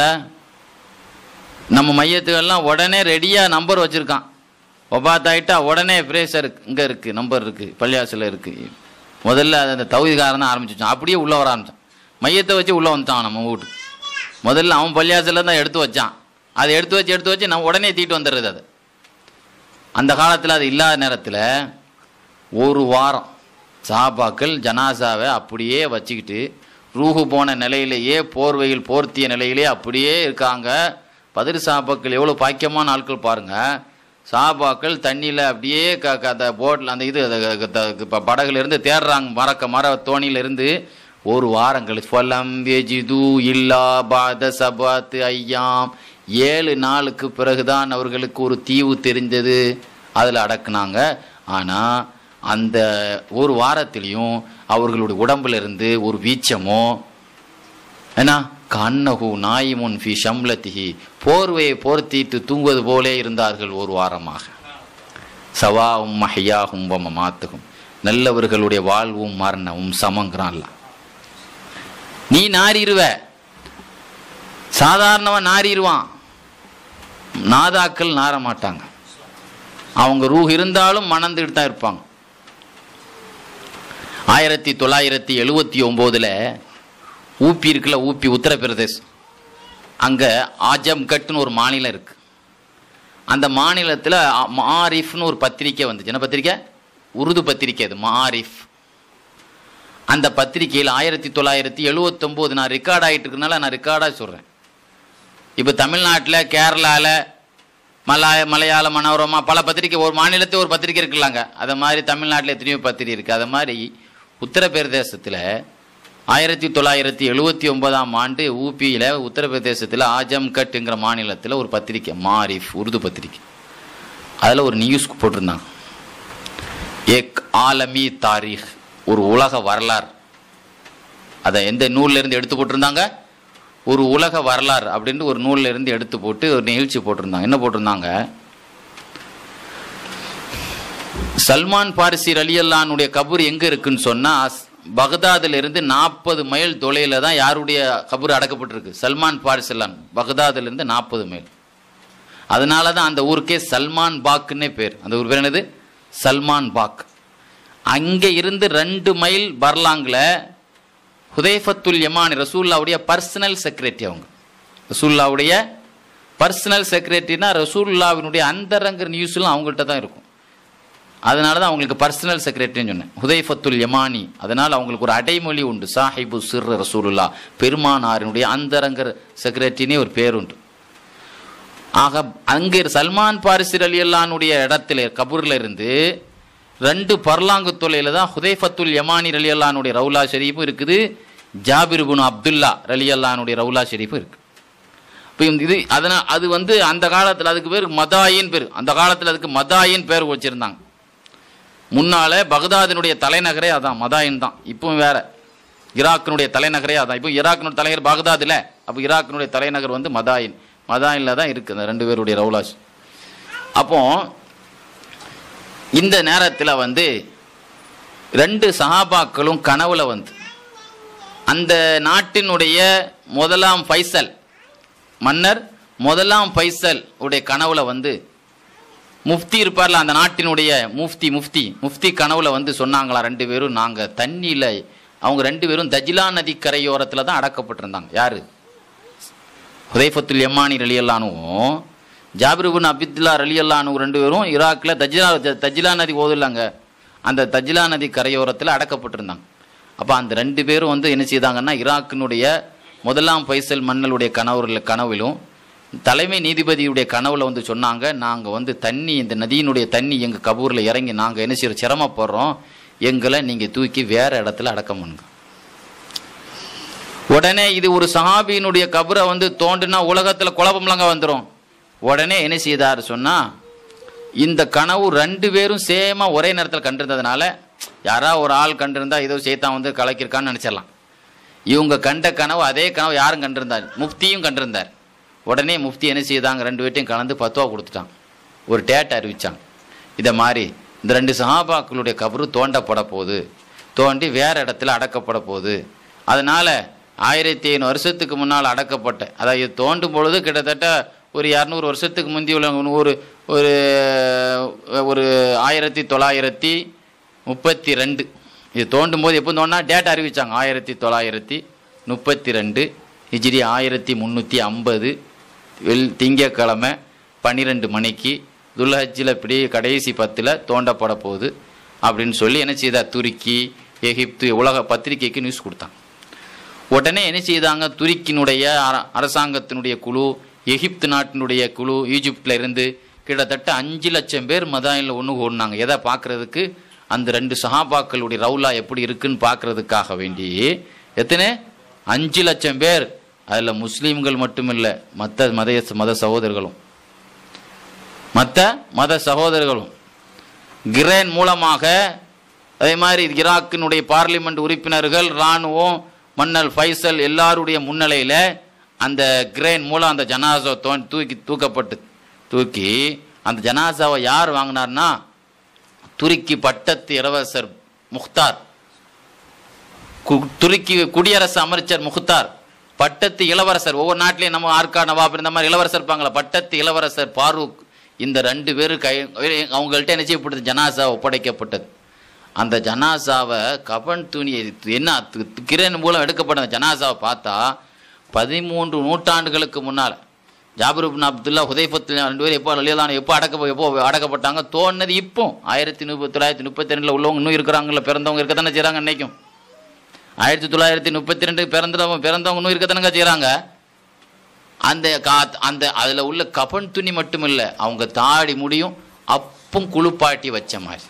நம்ம மையத்துக்கெல்லாம் உடனே ரெடியாக நம்பர் வச்சுருக்கான் ஒபாத்தாயிட்டா உடனே பிரேசர் இங்கே இருக்குது நம்பர் இருக்குது பள்ளியாசில் இருக்குது முதல்ல அது அந்த தகுதிக்காரன் தான் ஆரம்பிச்சிச்சான் அப்படியே உள்ளே வர ஆரம்பிச்சான் மையத்தை வச்சு உள்ளே வந்துட்டான் நம்ம வீட்டுக்கு முதல்ல அவன் பள்ளியாசில் தான் எடுத்து வச்சான் அதை எடுத்து வச்சு எடுத்து வச்சு நம்ம உடனே தீட்டு வந்துடுறது அது அந்த காலத்தில் அது இல்லாத நேரத்தில் ஒரு வாரம் சாபாக்கள் ஜனாசாவை அப்படியே வச்சுக்கிட்டு ரூஹு போன நிலையிலேயே போர்வையில் போர்த்திய நிலையிலே அப்படியே இருக்காங்க பதிர் சாபாக்கள் எவ்வளோ பாக்கியமான ஆட்கள் பாருங்கள் சாபாக்கள் தண்ணியில் அப்படியே க க- அந்த போட்டில் அந்த இது அது க- க- ப- படகுல இருந்து தேடுறாங்க மரக்க மர தோணியிலிருந்து ஒரு வாரம் கழிச்சு ஃபலம் எஜிது இல்லா பாத சபாத்து ஐயாம் ஏழு நாளுக்கு பிறகுதான் அவர்களுக்கு ஒரு தீவு தெரிஞ்சது அதில் அடக்குனாங்க ஆனால் அந்த ஒரு வாரத்திலையும் அவர்களுடைய உடம்புல இருந்து ஒரு வீச்சமோ ஏன்னா கண்ணகு நாயிமுன் ஃபி ஷம்லத்திஹி போர்வையை போர்த்திட்டு தூங்குவது போலே இருந்தார்கள் ஒரு வாரமாக சவாவும் மஹியாகும் வம மாத்துகும் நல்லவர்களுடைய வாழ்வும் மரணமும் சமங்கிறான்ல நீ நாறிடுவ சாதாரணவன் நாறிடுவான் நாதாக்கள் நார மாட்டாங்க அவங்க ரூஹ் இருந்தாலும் மணந்துட்டு தான் இருப்பாங்க ஆயிரத்தி தொள்ளாயிரத்தி எழுவத்தி ஒம்போதில் ஊப்பி இருக்குல்ல ஊப்பி உத்தரப்பிரதேசம் அங்கே ஆஜம்கட்னு ஒரு மாநிலம் இருக்குது அந்த மாநிலத்தில் மாரிஃப்னு ஒரு பத்திரிக்கை வந்துச்சு என்ன பத்திரிக்கை உருது பத்திரிக்கை அது மாரிஃப் அந்த பத்திரிக்கையில் ஆயிரத்தி தொள்ளாயிரத்தி எழுவத்தொம்போது நான் ரெக்கார்ட் ஆகிட்டு இருக்கனால நான் ரெக்கார்டாக சொல்கிறேன் இப்போ தமிழ்நாட்டில் கேரளாவில் மலாய மலையாள மனோரமா பல பத்திரிக்கை ஒரு மாநிலத்தில் ஒரு பத்திரிக்கை இருக்குல்லாங்க அதை மாதிரி தமிழ்நாட்டில் எத்தனையோ பத்திரிக்கை இருக்குது அது மாதிரி உத்தரப்பிரதேசத்தில் ஆயிரத்தி தொள்ளாயிரத்தி எழுவத்தி ஒன்பதாம் ஆண்டு ஊபியில் உத்தரப்பிரதேசத்தில் ஆஜம்கட்டுங்கிற மாநிலத்தில் ஒரு பத்திரிக்கை மாரிஃப் உருது பத்திரிக்கை அதில் ஒரு நியூஸ் போட்டிருந்தாங்க ஏக் ஆலமி தாரீக் ஒரு உலக வரலாறு அதை எந்த நூல்ல இருந்து எடுத்து போட்டிருந்தாங்க ஒரு உலக வரலாறு அப்படின்ட்டு ஒரு நூல்ல இருந்து எடுத்து போட்டு ஒரு நிகழ்ச்சி போட்டிருந்தாங்க என்ன போட்டிருந்தாங்க சல்மான் பாரிசி ரலியல்லானுடைய கபூர் எங்க இருக்குன்னு சொன்னா பகதாதுல இருந்து நாற்பது மைல் தொலைல தான் யாருடைய கபூர் அடக்கப்பட்டிருக்கு சல்மான் பாரிசல்லான் பகதாதுல இருந்து நாற்பது மைல் அதனால தான் அந்த ஊருக்கே சல்மான் பாக்குன்னே பேர் அந்த ஊர் பேர் என்னது சல்மான் பாக் அங்கே இருந்து ரெண்டு மைல் பர்லாங்கில் ஹுதைஃபத்துல் யமானி ரசூல்லாவுடைய பர்சனல் செக்ரட்டரி அவங்க ரசூல்லாவுடைய பர்சனல் செக்ரட்டரினா ரசூல்லாவினுடைய அந்தரங்க நியூஸ்லாம் அவங்கள்ட்ட தான் இருக்கும் அதனால தான் அவங்களுக்கு பர்சனல் செக்ரட்டரின்னு சொன்னேன் ஹுதைஃபத்துல் யமானி அதனால் அவங்களுக்கு ஒரு அடைமொழி உண்டு சாஹிபு சிர் ரசூலுல்லா பெருமானாரினுடைய அந்தரங்க செக்ரட்டரினே ஒரு பேர் உண்டு ஆக அங்கே சல்மான் பாரிசிர் அலி அல்லானுடைய இடத்துல கபூரில் இருந்து ரெண்டு பர்லாங்கு தொலையில் தான் ஹுதைஃபத்துல் யமானி ரலி அல்லானுடைய ரவுலா ஷெரீஃபும் இருக்குது ஜாபிர் புன் அப்துல்லா ரலி அல்லானுடைய ரவுலா ஷெரீஃபும் இருக்குது இப்போ இது அதனால் அது வந்து அந்த காலத்தில் அதுக்கு பேர் மதாயின் பேர் அந்த காலத்தில் அதுக்கு மதாயின் பேர் வச்சுருந்தாங்க முன்னால பகதாதினுடைய தலைநகரே அதான் மதாயின் தான் இப்பவும் வேற ஈராக்கினுடைய தலைநகரே அதான் இப்போ ஈராக்கினுடைய தலைநகர் பகதாத் இல்லை அப்போ ஈராக்கினுடைய தலைநகர் வந்து மதாயின் மதாயினில் தான் இருக்குது அந்த ரெண்டு பேருடைய ரவுலாஸ் அப்போ இந்த நேரத்தில் வந்து ரெண்டு சஹாபாக்களும் கனவுல வந்து அந்த நாட்டினுடைய முதலாம் ஃபைசல் மன்னர் முதலாம் ஃபைசல் உடைய கனவுல வந்து முஃப்தி இருப்பார்ல அந்த நாட்டினுடைய முஃப்தி முஃப்தி முஃப்தி கனவுல வந்து சொன்னாங்களா ரெண்டு பேரும் நாங்கள் தண்ணியில் அவங்க ரெண்டு பேரும் தஜிலா நதி கரையோரத்தில் தான் அடக்கப்பட்டிருந்தாங்க யாரு ஹுதைஃபத்துல் எம்மானி ரலியல்லானுவும் ஜாபிருபின் அபித்துல்லா ரலியல்லானு ரெண்டு பேரும் ஈராக்கில் தஜிலா தஜிலா நதி ஓதுலாங்க அந்த தஜிலா நதி கரையோரத்தில் அடக்கப்பட்டிருந்தாங்க அப்போ அந்த ரெண்டு பேரும் வந்து என்ன செய்தாங்கன்னா ஈராக்கினுடைய முதலாம் பைசல் மன்னலுடைய கனவுல கனவிலும் தலைமை நீதிபதியுடைய கனவுல வந்து சொன்னாங்க நாங்கள் வந்து தண்ணி இந்த நதியினுடைய தண்ணி எங்கள் கபூரில் இறங்கி நாங்கள் என்ன செய்யறோம் சிரமப்படுறோம் எங்களை நீங்கள் தூக்கி வேற இடத்துல அடக்கம் பண்ணுங்க உடனே இது ஒரு சஹாபியினுடைய கபரை வந்து தோண்டுனா உலகத்தில் குழப்பம்லாங்க வந்துடும் உடனே என்ன செய்தார் சொன்னா இந்த கனவு ரெண்டு பேரும் சேமா ஒரே நேரத்தில் கண்டிருந்ததுனால யாரா ஒரு ஆள் கண்டிருந்தா ஏதோ சேத்தான் வந்து கலக்கிருக்கான்னு நினச்சிடலாம் இவங்க கண்ட கனவு அதே கனவு யாரும் கண்டிருந்தார் முஃப்தியும் கண்டிருந்தார் உடனே முஃப்தி என்ன செய்தாங்க ரெண்டு பேர்ட்டையும் கலந்து பத்துவா கொடுத்துட்டாங்க ஒரு டேட் அறிவிச்சாங்க இதை மாதிரி இந்த ரெண்டு சஹாபாக்களுடைய கபரு தோண்டப்பட போகுது தோண்டி வேற இடத்துல அடக்கப்பட போகுது அதனால ஆயிரத்தி ஐநூறு வருஷத்துக்கு முன்னால் அடக்கப்பட்ட அதாவது இது தோண்டும் பொழுது கிட்டத்தட்ட ஒரு இரநூறு வருஷத்துக்கு முந்தி உள்ள ஒரு ஒரு ஒரு ஆயிரத்தி தொள்ளாயிரத்தி முப்பத்தி ரெண்டு இது தோண்டும் போது எப்போ தோண்டா டேட் அறிவிச்சாங்க ஆயிரத்தி தொள்ளாயிரத்தி முப்பத்தி ரெண்டு ஹிஜ்ரி ஆயிரத்தி முந்நூற்றி ஐம்பது வெள் திங்கக்கிழமை பன்னிரெண்டு மணிக்கு துல்ஹஜ்ஜில் இப்படி கடைசி பத்தில் தோண்டப்பட போகுது அப்படின்னு சொல்லி என்ன செய்தார் துருக்கி எகிப்து உலக பத்திரிகைக்கு நியூஸ் கொடுத்தாங்க உடனே என்ன செய்தாங்க துருக்கினுடைய அர- அரசாங்கத்தினுடைய குழு எகிப்து நாட்டினுடைய குழு ஈஜிப்டில் இருந்து கிட்டத்தட்ட அஞ்சு லட்சம் பேர் மதானில் ஒன்று கூடினாங்க எதை பார்க்கறதுக்கு அந்த ரெண்டு சஹாபாக்களுடைய ரவுலா எப்படி இருக்குன்னு பார்க்கறதுக்காக வேண்டி எத்தனை அஞ்சு லட்சம் பேர் அதில் முஸ்லீம்கள் மட்டுமில்லை மற்ற மத மத சகோதரர்களும் மற்ற மத சகோதரர்களும் கிரேன் மூலமாக அதே மாதிரி ஈராக்கினுடைய பார்லிமெண்ட் உறுப்பினர்கள் இராணுவம் மன்னல் ஃபைசல் எல்லாருடைய முன்னிலையில் அந்த கிரேன் மூலம் அந்த ஜனாசா தோ தூக்கி தூக்கப்பட்டு தூக்கி அந்த ஜனாசாவை யார் வாங்கினார்னா துருக்கி பட்டத்து இளவரசர் முக்தார் கு- துருக்கி குடியரசு அமைச்சர் முக்தார் பட்டத்து இளவரசர் ஒவ்வொரு நாட்டிலையும் நம்ம ஆர்கா நவாப் இந்த மாதிரி இளவரசர் இருப்பாங்களா பட்டத்து இளவரசர் பாரூக் இந்த ரெண்டு பேரும் கை அவங்கள்ட்ட என்ன செய்யப்பட்டது ஜனாசா ஒப்படைக்கப்பட்டது அந்த ஜனாசாவை கபன் துணி என்ன து- கிரண் மூலம் எடுக்கப்பட்ட அந்த ஜனாசாவை பார்த்தா பதிமூன்று நூற்றாண்டுகளுக்கு முன்னால் ஜாபிர் இப்னு அப்துல்லா ஹுதைஃபத்தில் ரெண்டு பேரும் எப்போ அலியலான எப்போ அடக்க எப்போ அடக்கப்பட்டாங்க தோணுனது இப்போ ஆயிரத்தி முப்பத்தி தொள்ளாயிரத்தி முப்பத்தி ரெண்டில் உள்ளவங்க இன்னும் இருக்கிறாங்கல்ல பிறந்தவங்க இருக்க தானே செய்கிறாங்க அன்னைக்கும் ஆயிரத்தி தொள்ளாயிரத்தி முப்பத்தி ரெண்டு பிறந்தவங்க பிறந்தவங்க இன்னும் இருக்க தானங்க செய்கிறாங்க அந்த கா அந்த அதில் உள்ள கபன் துணி மட்டும் இல்லை அவங்க தாடி முடியும் அப்பும் குளிப்பாட்டி வச்ச மாதிரி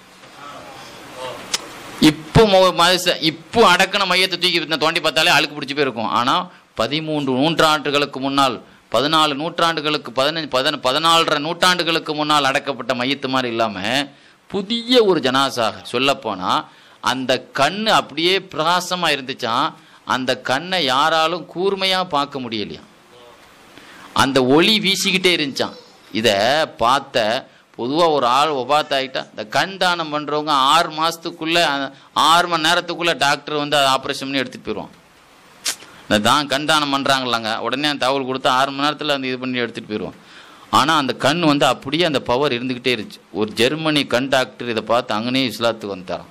இப்போ மொ- மனுஷ இப்போ அடக்கின மையத்தை தூக்கி இந்த தோண்டி பார்த்தாலே அழுக்கு பிடிச்சி போயிருக்கும் ஆனால் பதிமூன்று நூற்றாண்டுகளுக்கு முன்னால் பதினாலு நூற்றாண்டுகளுக்கு பதினஞ்சு பதின பதினாலரை நூற்றாண்டுகளுக்கு முன்னால் அடக்கப்பட்ட மையத்து மாதிரி இல்லாமல் புதிய ஒரு ஜனாசாக சொல்லப்போனால் அந்த கண் அப்படியே பிரகாசமாக இருந்துச்சான் அந்த கண்ணை யாராலும் கூர்மையாக பார்க்க முடியலையா அந்த ஒளி வீசிக்கிட்டே இருந்துச்சான் இதை பார்த்த பொதுவாக ஒரு ஆள் ஒபாத்தாயிட்டா இந்த கண் தானம் பண்ணுறவங்க ஆறு மாதத்துக்குள்ளே ஆறு மணி நேரத்துக்குள்ளே டாக்டர் வந்து அதை ஆப்ரேஷன் பண்ணி எடுத்துகிட்டு போயிடுவான் இந்த தான் கண் தானம் பண்ணுறாங்களாங்க உடனே அந்த தகவல் கொடுத்து ஆறு மணி நேரத்தில் அந்த இது பண்ணி எடுத்துகிட்டு போயிடுவான் ஆனால் அந்த கண் வந்து அப்படியே அந்த பவர் இருந்துக்கிட்டே இருந்துச்சு ஒரு ஜெர்மனி கண் டாக்டர் இதை பார்த்து அங்கனே இஸ்லாத்துக்கு வந்துட்டாராம்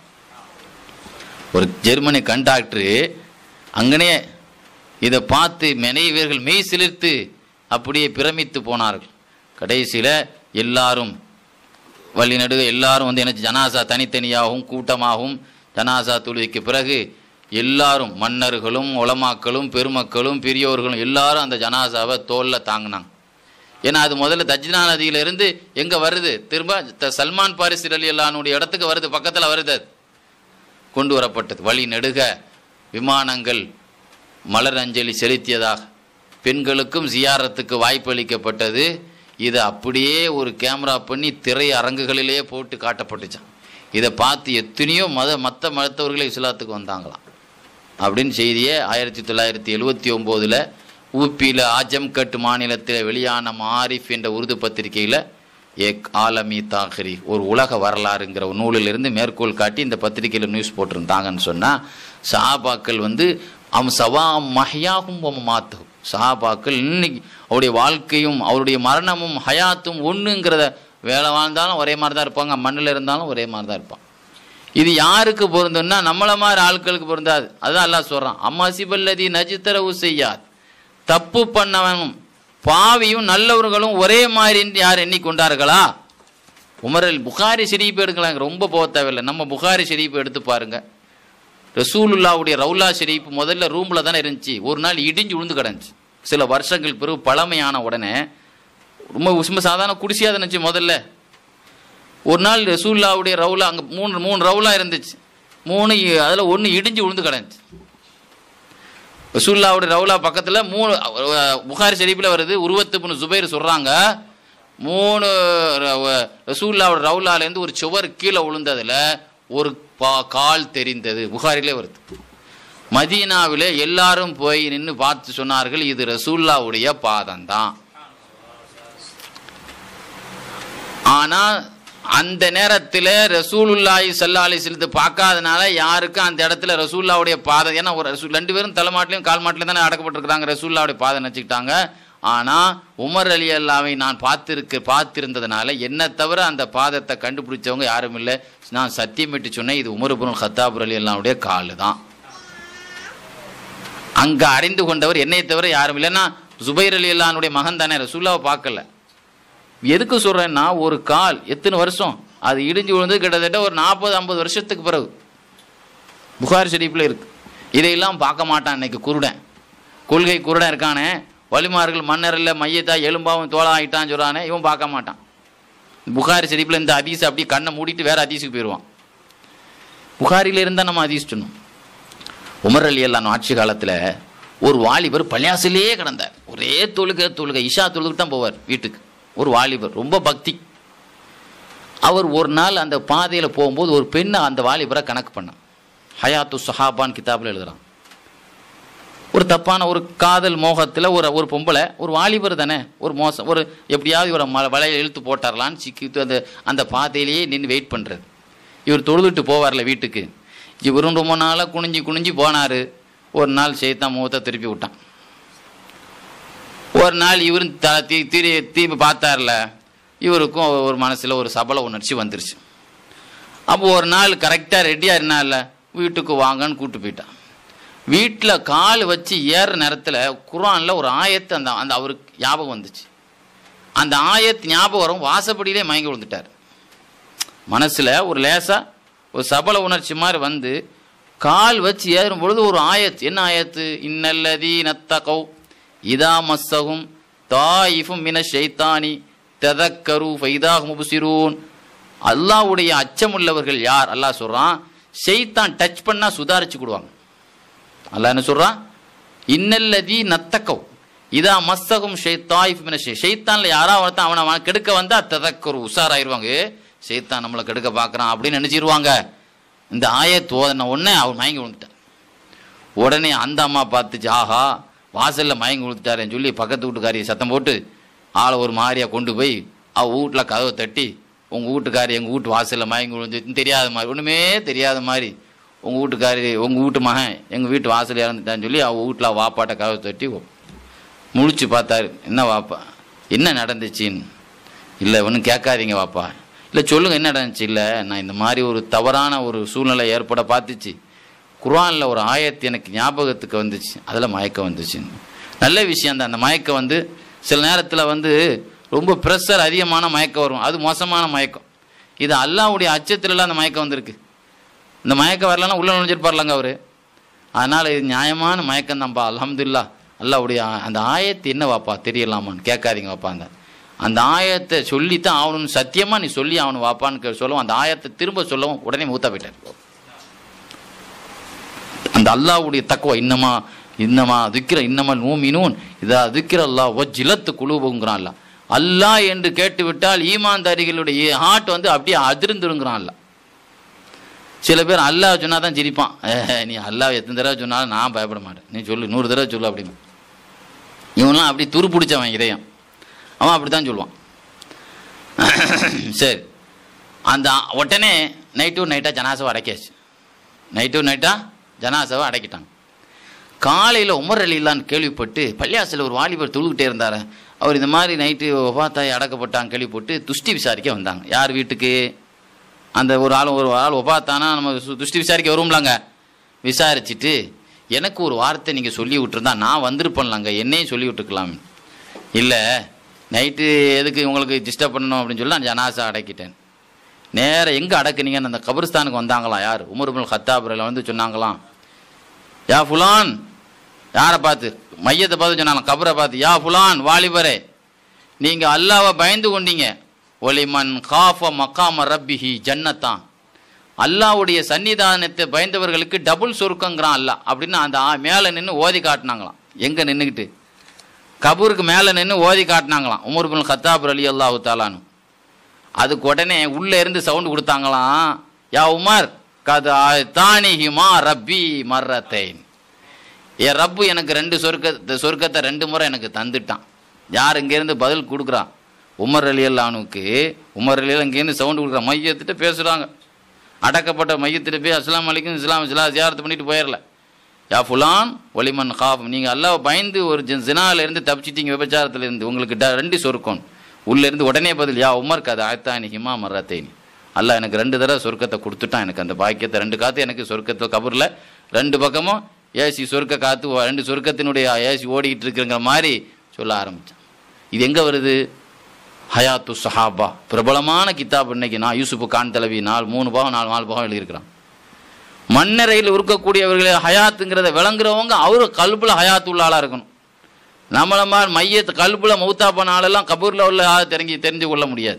ஒரு ஜெர்மனி கண் டாக்டரு அங்கனே இதை பார்த்து மெனைவர்கள் மெய் சிலிர்த்து அப்படியே பிரமித்து போனார்கள் கடைசியில் எல்லாரும் வழி நடுக எல்லாரும் வந்து என்ன ஜனாசா தனித்தனியாகவும் கூட்டமாகவும் ஜனாசா தொழுகைக்கு பிறகு எல்லாரும் மன்னர்களும் உலமாக்களும் பெருமக்களும் பெரியோர்களும் எல்லாரும் அந்த ஜனாசாவை தோளில் தாங்கினாங்க ஏன்னா அது முதல்ல தஜ்னா நதியிலிருந்து எங்கே வருது திரும்ப த- சல்மான் பாரிஸ் அலி அல்லானுடைய இடத்துக்கு வருது பக்கத்தில் வருது அது கொண்டு வரப்பட்டது வழி நெடுக விமானங்கள் மலர் அஞ்சலி செலுத்தியதாக பெண்களுக்கும் ஜியாரத்துக்கு வாய்ப்பளிக்கப்பட்டது இதை அப்படியே ஒரு கேமரா பண்ணி திரை அரங்குகளிலே போட்டு காட்டப்பட்டுச்சான் இதை பார்த்து எத்தனையோ மத மற்ற மதத்தவர்களே இஸ்லாத்துக்கு வந்தாங்களாம் அப்படின்னு செய்தியை ஆயிரத்தி தொள்ளாயிரத்தி எழுவத்தி ஒம்போதில் ஊப்பியில் ஆஜம்கட் மாநிலத்தில் வெளியான மாரிஃப் என்ற உருது பத்திரிகையில் ஏக் ஆலமி தாஹரி ஒரு உலக வரலாறுங்கிற ஒரு நூலிலிருந்து மேற்கோள் காட்டி இந்த பத்திரிகையில் நியூஸ் போட்டிருந்தாங்கன்னு சொன்னால் சஹாபாக்கள் வந்து அவன் சவா மஹியாகும் மாத்தும் சஹாபாக்கள் இன்னைக்கு அவருடைய வாழ்க்கையும் அவருடைய மரணமும் ஹயாத்தும் ஒன்றுங்கிறத வேலை வாழ்ந்தாலும் ஒரே மாதிரி தான் இருப்பாங்க மண்ணில் இருந்தாலும் ஒரே மாதிரி தான் இருப்பான் இது யாருக்கு பொருந்தும்னா நம்மள மாதிரி ஆட்களுக்கு பொருந்தாது அதுதான் அல்லாஹ் சொல்றான் அம்மாசிபல்லதி நஜித்தரவு செய்யாத் தப்பு பண்ணவனும் பாவியும் நல்லவர்களும் ஒரே மாதிரி என்று யார் எண்ணிக்கொண்டார்களா உமரல் புகாரி ஷெரீப் எடுக்கலாம் ரொம்ப போக தேவையில்லை நம்ம புகாரி ஷெரீப் எடுத்து பாருங்க ரசூலுல்லாவுடைய ரவுலா ஷெரீப் முதல்ல ரூமில் தானே இருந்துச்சு ஒரு நாள் இடிஞ்சு விழுந்து கிடந்துச்சு சில வருஷங்கள் பிறகு பழமையான உடனே ரொம்ப சும்மா சாதாரண குடிசையாக தான் இருந்துச்சு முதல்ல ஒரு நாள் ரசூல்லாவுடைய ரவுலா அங்கே மூணு மூணு ரவுலா இருந்துச்சு மூணு அதில் ஒன்று இடிஞ்சு விழுந்து கிடந்துச்சு ரசூல்லாவுடைய ரவுலா பக்கத்தில் மூணு அஹ், புகாரி ஷெரீஃபில் வருது உருவத்து புனு சுபைர் சொல்கிறாங்க மூணு ர- ரசூல்லாவோட ரவுலாலேருந்து ஒரு சுவர் கீழே விழுந்ததில் ஒரு பா கால் தெரிந்தது புகாரிலே வருது மதீனாவிலே எல்லாரும் போய் நின்று பார்த்து சொன்னார்கள் இது ரசூல்லாவுடைய பாதம்தான் ஆனா அந்த நேரத்தில் ரசூலுல்லாஹி ஸல்லல்லாஹு அலைஹி வஸல்லத்தை பார்க்காதனால யாருக்கும் அந்த இடத்துல ரசூல்லாவுடைய பாதம் ஏன்னா ஒரு ரசூல் ரெண்டு பேரும் தலைமாட்டிலையும் கால் மாட்டிலையும் தானே அடக்கப்பட்டிருக்கிறாங்க ரசூல்லாவுடைய பாதம் நினச்சிக்கிட்டாங்க ஆனால் உமர் அலி அல்லாவை நான் பார்த்திருக்க பார்த்திருந்ததுனால என்னை தவிர அந்த பாதத்தை கண்டுபிடிச்சவங்க யாரும் இல்லை நான் சத்தியமிட்டு சொன்னேன் இது உமர்புரம் ஹத்தாபுர் அலி அல்லாவுடைய காலு தான் அங்கே அறிந்து கொண்டவர் என்னை தவிர யாரும் இல்லைன்னா ஜுபைர் அலி அல்லானுடைய மகன் தானே ரசூல்லாவை பார்க்கல எதுக்கு சொல்கிறேன்னா ஒரு கால் எத்தனை வருஷம் அது இடிஞ்சு விழுந்து கிட்டத்தட்ட ஒரு நாற்பது ஐம்பது வருஷத்துக்கு பிறகு புகார் ஷெரீஃபில் இருக்கு இதையெல்லாம் பார்க்க மாட்டான் இன்னைக்கு குருடன் கொள்கை குருடன் இருக்கானே வலிமார்கள் மன்னரில் மையத்தா எலும்பாவும் தோளா ஆயிட்டான்னு சொல்கிறானே இவன் பார்க்க மாட்டான் புகாரி ஷெரீஃபில் இந்த ஹதீஸ் அப்படி கண்ணை மூடிட்டு வேற ஹதீஸுக்கு போயிடுவான் புகாரில இருந்தால் நம்ம ஹதீஸ் சொன்னோம் உமர் அலி அல்லான் ஆட்சி காலத்தில் ஒரு வாலிபர் பள்ளியாசிலே கிடந்தார் ஒரே தொழுகை தொழுகை இஷா தொழுதுக்கு தான் போவார் வீட்டுக்கு ஒரு வாலிபர் ரொம்ப பக்தி அவர் ஒரு நாள் அந்த பாதையில் போகும்போது ஒரு பெண்ணை அந்த வாலிபரை கணக்கு பண்ணான் ஹயாத்து சஹாபான் கிதாபில் எழுதுறான் ஒரு தப்பான ஒரு காதல் மோகத்தில் ஒரு ஒரு பொம்பளை ஒரு வாலிபர் தானே ஒரு மோசம் ஒரு எப்படியாவது இவரை ம வலையை இழுத்து போட்டாரலான்னு சிக்கி அந்த அந்த பாதையிலேயே நின்று வெயிட் பண்ணுறது இவர் தொழுதுட்டு போவார்ல வீட்டுக்கு இவரும் ரொம்ப நாளாக குனிஞ்சு குனிஞ்சு போனார் ஒரு நாள் செய்தான் முகத்தை திருப்பி விட்டான் ஒரு நாள் இவரும் த தீ திரு தீபி பார்த்தார்ல இவருக்கும் ஒரு மனசில் ஒரு சபல உணர்ச்சி வந்துருச்சு அப்போ ஒரு நாள் கரெக்டாக ரெடியாக இருந்தால வீட்டுக்கு வாங்கன்னு கூப்பிட்டு போயிட்டான் வீட்டில் கால் வச்சு ஏறுற நேரத்தில் குரானில் ஒரு ஆயத்து அந்த அந்த அவருக்கு ஞாபகம் வந்துச்சு அந்த ஆயத் ஞாபகம் வரும் வாசப்படியிலே மயங்கி விழுந்துட்டார் மனசில் ஒரு லேசாக ஒரு சபல உணர்ச்சி மாதிரி வந்து கால் வச்சு ஏறும் பொழுது ஒரு ஆயத் என்ன ஆயத்து இன்னல்லதி நத்தகௌ இதா மஸ்ஸகும் தாயிஃபும் மின ஷைத்தானி ததக்கரு ஃபைதாக முபுசிரூன் அல்லாஹ்வுடைய அச்சமுள்ளவர்கள் யார் அல்லாஹ் சொல்கிறான் ஷைத்தான் டச் பண்ணால் சுதாரிச்சு கொடுவாங்க அல்லாஹ் என்ன சொல்கிறான் இன்னல்லதி நத்தக்கவ் இதா மஸ்ஸகும் ஷைத்தாயிஃப் மின ஷை ஷைத்தான்ல யாரா ஒருத்தன் அவனை அவனை கெடுக்க வந்தா ததக்கரு உஷாராயிருவாங்க ஏ, ஷைத்தான் நம்மளை கெடுக்க பார்க்கறான் அப்படின்னு நினைச்சிருவாங்க இந்த ஆயத் ஓதன உடனே அவர் மயங்கி விழுந்துட்டார் உடனே அந்த அம்மா பார்த்துச்சு ஆஹா வாசல்ல மயங்கி விழுந்துட்டாருன்னு சொல்லி பக்கத்து வீட்டுக்காரியை சத்தம் போட்டு ஆளை ஒரு மாதிரியா கொண்டு போய் அவ வீட்டில் கதவை தட்டி உங்க வீட்டுக்காரி எங்க வீட்டு வாசல்ல மயங்கி விழுந்து தெரியாத மாதிரி ஒண்ணுமே தெரியாத மாதிரி உங்க வீட்டுக்காரி உங்க வீட்டு மகன் எங்க வீட்டு வாசல் இறந்துட்டான்னு சொல்லி அவ வீட்டில் வாப்பாட்ட கதவை தட்டி முழிச்சு பார்த்தாரு என்ன வாப்பா என்ன நடந்துச்சுன்னு இல்லை ஒன்றும் கேட்காதீங்க வாப்பா இல்லை சொல்லுங்க என்ன நடந்துச்சு இல்லை நான் இந்த மாதிரி ஒரு தவறான ஒரு சூழ்நிலை ஏற்பட பார்த்துச்சு குர்ஆன்ல ஒரு ஆயத்து எனக்கு ஞாபகத்துக்கு வந்துச்சு அதில் மயக்கம் வந்துச்சு நல்ல விஷயம் தான் அந்த மயக்கம் வந்து சில நேரத்தில் வந்து ரொம்ப ப்ரெஷர் அதிகமான மயக்கம் வரும் அது மோசமான மயக்கம் இது அல்லாஹ்வுடைய அச்சத்துலலாம் அந்த மயக்கம் வந்திருக்கு இந்த மயக்கம் வரலன்னா உள்ள நுழைஞ்சிருப்பார்லங்க அவரு அதனால இது நியாயமான மயக்கம் தான்ப்பா அல்ஹம்துலில்லாஹ் அல்லாஹ்வுடைய ஆ- அந்த ஆயத்து என்ன வாப்பா தெரியலாமான்னு கேட்காதீங்க வாப்பா அந்த அந்த ஆயத்தை சொல்லித்தான் ஆகணும்னு சத்தியமா நீ சொல்லி ஆகணும் வாப்பான்னு கே- சொல்லவும் அந்த ஆயத்தை திரும்ப சொல்லவும் உடனே மூத்தா போயிட்டார் அந்த அல்லாஹ்வுடைய தக்குவா இன்னமா இன்னமா துக்கிற இன்னமா நூமினூன் இதா துக்கிற அல்லாஹ் ஒஜிலத்து குழுவுங்கிறான் அல்லாஹ் அல்லாஹ் என்று கேட்டு விட்டால் ஈமான்தாரிகளுடைய ஹார்ட் வந்து அப்படியே அதிர்ந்துருங்கிறான் அல்லாஹ் சில பேர் அல்லாஹ் சொன்னா தான் சிரிப்பான் "ஏஹ், நீ அல்லாஹ் எத்தனை தடவை சொன்னாலும் நான் பயப்பட மாட்டேன் நீ சொல்லு நூறு தடவை சொல்லு அப்படின்னு இவன்லாம் அப்படி துரு பிடிச்சவன் இதயம் அவன் அப்படி தான் சொல்லுவான் சரி அந்த உடனே நைட்டு நைட்டாக ஜனாசாவை அடக்கியாச்சு நைட்டு நைட்டாக ஜனாசாவை அடக்கிட்டாங்க காலையில் உமர் அலிலான்னு கேள்விப்பட்டு பள்ளியாசில் ஒரு வாலிபர் தொழுகிட்டே இருந்தார் அவர் இந்த மாதிரி நைட்டு ஒபாத்தாய் அடக்கப்பட்டாங்க கேள்விப்பட்டு துஷ்டி விசாரிக்க வந்தாங்க யார் வீட்டுக்கு அந்த ஒரு ஆள் ஒரு ஆள் ஒபாத்தானா நம்ம சு- துஷ்டி விசாரிக்க வரும்லாங்க விசாரிச்சுட்டு எனக்கு ஒரு வார்த்தை நீங்கள் சொல்லி விட்டுருந்தா நான் வந்திருப்பேன்லாங்க என்னையும் சொல்லி விட்டுருக்கலாம் இல்லை நைட்டு எதுக்கு உங்களுக்கு டிஸ்டர்ப் பண்ணணும் அப்படின்னு சொல்லி நான் ஜனாசா அடக்கிட்டேன் நேரா எங்கே அடக்குனீங்கன்னு அந்த கபரிஸ்தானுக்கு வந்தாங்களாம் யார் உமர்புல் ஹத்தாபுரில் வந்து சொன்னாங்களாம் யா ஃபுலான் யாரை பார்த்து மையத்தை பார்த்து சொன்னாங்க கபரை பார்த்து யா ஃபுலான் வாலிபரே நீங்கள் அல்லாவை பயந்து கொண்டீங்க ஒலிமன் காஃப மக்காம ரப்பிஹி ஜன்னத்தான் அல்லாவுடைய சன்னிதானத்தை பயந்தவர்களுக்கு டபுள் சொருக்கங்கிறான் அல்லாஹ் அப்படின்னு அந்த ஆ- மேலே நின்று ஓதி காட்டினாங்களாம் எங்கே நின்றுக்கிட்டு கபூருக்கு மேலே நின்று ஓதி காட்டினாங்களாம் உமர் பின் கத்தாப் அலி அல்லாஹு தாலானு அதுக்கு உடனே உள்ளே இருந்து சவுண்டு கொடுத்தாங்களாம் யா உமர் கதா தானிஹிமா ரப்பி மர்ரத்தைன் என் ரப்பு எனக்கு ரெண்டு சொர்க்க சொர்க்கத்தை ரெண்டு முறை எனக்கு தந்துட்டான் யார் இங்கேருந்து பதில் கொடுக்குறான் உமர் அலி அல்லானுக்கு உமர் அலி இங்கேருந்து சவுண்டு கொடுக்குறான் மையத்திட்ட பேசுகிறாங்க அடக்கப்பட்ட மையத்திட்ட போய் அஸ்லாம் அலிக்கும் இஸ்லாம் இஸ்லா ஜியாரத்து பண்ணிட்டு போயிடல யா ஃபுலான் ஒலிமன் காஃப் நீங்கள் அல்லாஹ் பயந்து ஒரு ஜி- ஜினால இருந்து தப்பிச்சிட்டீங்க விபச்சாரத்துல இருந்து உங்களுக்கு ட- ரெண்டு சொர்க்கம் உள்ள இருந்து உடனே பதில் யா உமர் கதை ஆயத்தானி ஹிமா மர்ரத்தேனி அல்லாஹ் எனக்கு ரெண்டு தடவை சொர்க்கத்தை கொடுத்துட்டான் எனக்கு அந்த பாக்கியத்தை ரெண்டு காத்து எனக்கு சொர்க்கத்தை கபூரில் ரெண்டு பக்கமும் ஏசி சொர்க்க காத்து ஓ- ரெண்டு சொர்க்கத்தினுடைய ஏசி ஓடிக்கிட்டு இருக்குங்கிற மாதிரி சொல்ல ஆரம்பித்தான் இது எங்கே வருது ஹயாத்து சஹாபா பிரபலமான கிதாப் இன்னைக்கு நான் யூசுப் கான் தலைவி நாலு மூணு பாகம் நாலு நாலு பாகம் எழுதியிருக்கிறான் மண்ணறையில் இருக்கக்கூடியவர்களே ஹயாத்துங்கிறத விளங்குறவங்க அவரு கல்புல ஹயாத்து உள்ள ஆளாக இருக்கணும் நம்மள மாதிரி மையத்து கல்புல மௌத்தா போன ஆளெல்லாம் கபூரில் உள்ள ஆளை தெரிஞ்சு தெரிஞ்சு கொள்ள முடியாது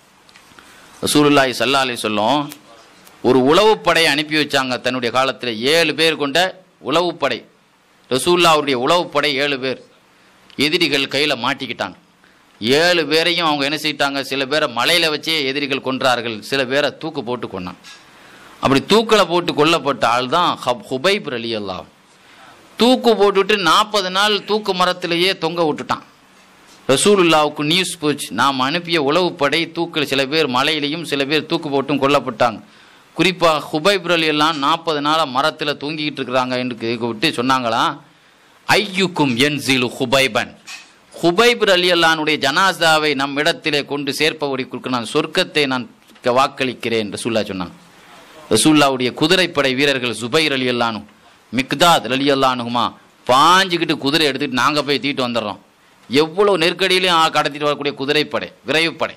ரசூலுல்லாஹி ஸல்லல்லாஹு அலைஹி சொல்லும் ஒரு உளவுப்படையை அனுப்பி வச்சாங்க தன்னுடைய காலத்தில் ஏழு பேர் கொண்ட உளவுப்படை ரசூல்லா அவருடைய உளவுப்படை ஏழு பேர் எதிரிகள் கையில் மாட்டிக்கிட்டாங்க ஏழு பேரையும் அவங்க என்ன செய்யிட்டாங்க சில பேரை மலையில் வச்சே எதிரிகள் கொன்றார்கள் சில பேரை தூக்கு போட்டு கொன்னாங்க அப்படி தூக்கில் போட்டு கொல்லப்பட்ட ஆள் தான் ஹப் ஹுபைப் அலி அல்லாஹ் தூக்கு போட்டுட்டு நாற்பது நாள் தூக்கு மரத்திலேயே தொங்க விட்டுட்டான் ரசூலுல்லாவுக்கு நியூஸ் போச்சு நாம் அனுப்பிய உளவுப்படை தூக்கில் சில பேர் மலையிலையும் சில பேர் தூக்கு போட்டும் கொல்லப்பட்டாங்க குறிப்பாக ஹுபைப் அலி எல்லாம் நாற்பது நாளாக மரத்தில் தூங்கிக்கிட்டு இருக்கிறாங்க என்று கேட்க விட்டு சொன்னாங்களாம் ஐயுக்கும் என்சிலு ஹுபைபன் ஹுபைப் அலி அல்லானுடைய ஜனாசாவை நம் இடத்திலே கொண்டு சேர்ப்பவர்களுக்கு நான் சொர்க்கத்தை நான் வாக்களிக்கிறேன் ரசூல்லா சொன்னாங்க ரசூல்லாவுடைய குதிரைப்படை வீரர்கள் சுபைர் அலி அல்லானு மிக்தாத் லலியல்லானுகுமா பாஞ்சுக்கிட்டு குதிரை எடுத்துட்டு நாங்கள் போய் தீட்டு வந்துடுறோம் எவ்வளோ நெருக்கடியிலையும் ஆ- கடத்திட்டு வரக்கூடிய குதிரைப்படை விரைவுப்படை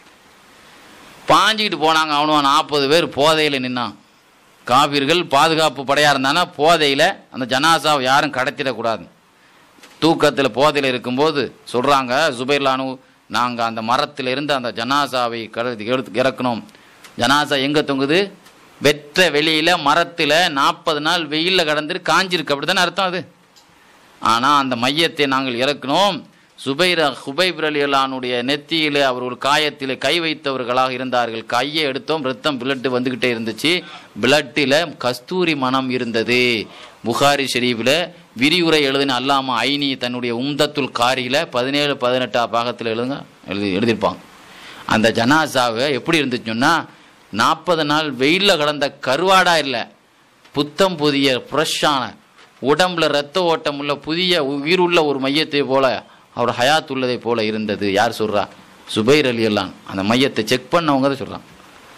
பாஞ்சிக்கிட்டு போனாங்க அவனும் நாற்பது பேர் போதையில் நின்னான் காவிர்கள் பாதுகாப்பு படையாக இருந்தானா போதையில் அந்த ஜனாசாவை யாரும் கடத்திடக்கூடாது தூக்கத்தில் போதையில் இருக்கும்போது சொல்கிறாங்க சுபைர்லானு நாங்கள் அந்த மரத்தில் இருந்து அந்த ஜனாசாவை கடத்தி எடுத்து இறக்கணும் ஜனாசா எங்கே தொங்குது வெற்ற வெளியில் மரத்தில் நாற்பது நாள் வெயிலில் கடந்துட்டு காஞ்சிருக்கு அப்படி தானே அர்த்தம் அது ஆனால் அந்த மையத்தை நாங்கள் இறக்கினோம் சுபைர ஹுபைப் அலியலானுடைய நெத்தியிலே அவர் ஒரு காயத்திலே கை வைத்தவர்களாக இருந்தார்கள் கையை எடுத்தோம் ரத்தம் பிளட்டு வந்துக்கிட்டே இருந்துச்சு பிளட்டில் கஸ்தூரி மனம் இருந்தது புகாரி ஷெரீஃபில் விரிவுரை எழுதின அல்லாம ஐனி தன்னுடைய உம்தத்துல் காரியில் பதினேழு பதினெட்டாம் பாகத்தில் எழுதுங்க எழுதி எழுதியிருப்பாங்க அந்த ஜனாசாவை எப்படி இருந்துச்சுன்னா நாற்பது நாள் வெயிலில் கடந்த கருவாடா இல்லை புத்தம் புதிய ஃப்ரெஷ்ஷான உடம்புல ரத்த ஓட்டம் உள்ள புதிய உயிருள்ள ஒரு மையத்தை போல அவர் ஹயாத் உள்ளதை போல இருந்தது யார் சொல்றா சுபைர் அலி அல்லான் அந்த மையத்தை செக் பண்ணவங்க தான் சொல்றாங்க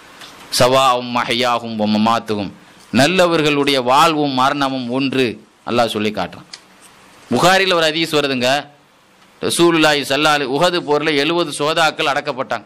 சவாவும் மஹையாகும் மாத்துகும் நல்லவர்களுடைய வாழ்வும் மரணமும் ஒன்று அல்லாஹ் சொல்லி காட்டுறான் புகாரில் ஒரு ஹதீஸ் வருதுங்க ரசூலுல்லாஹி ஸல்லல்லாஹு அலைஹி உஹது போரில் எழுபது சோதாக்கள் அடக்கப்பட்டாங்க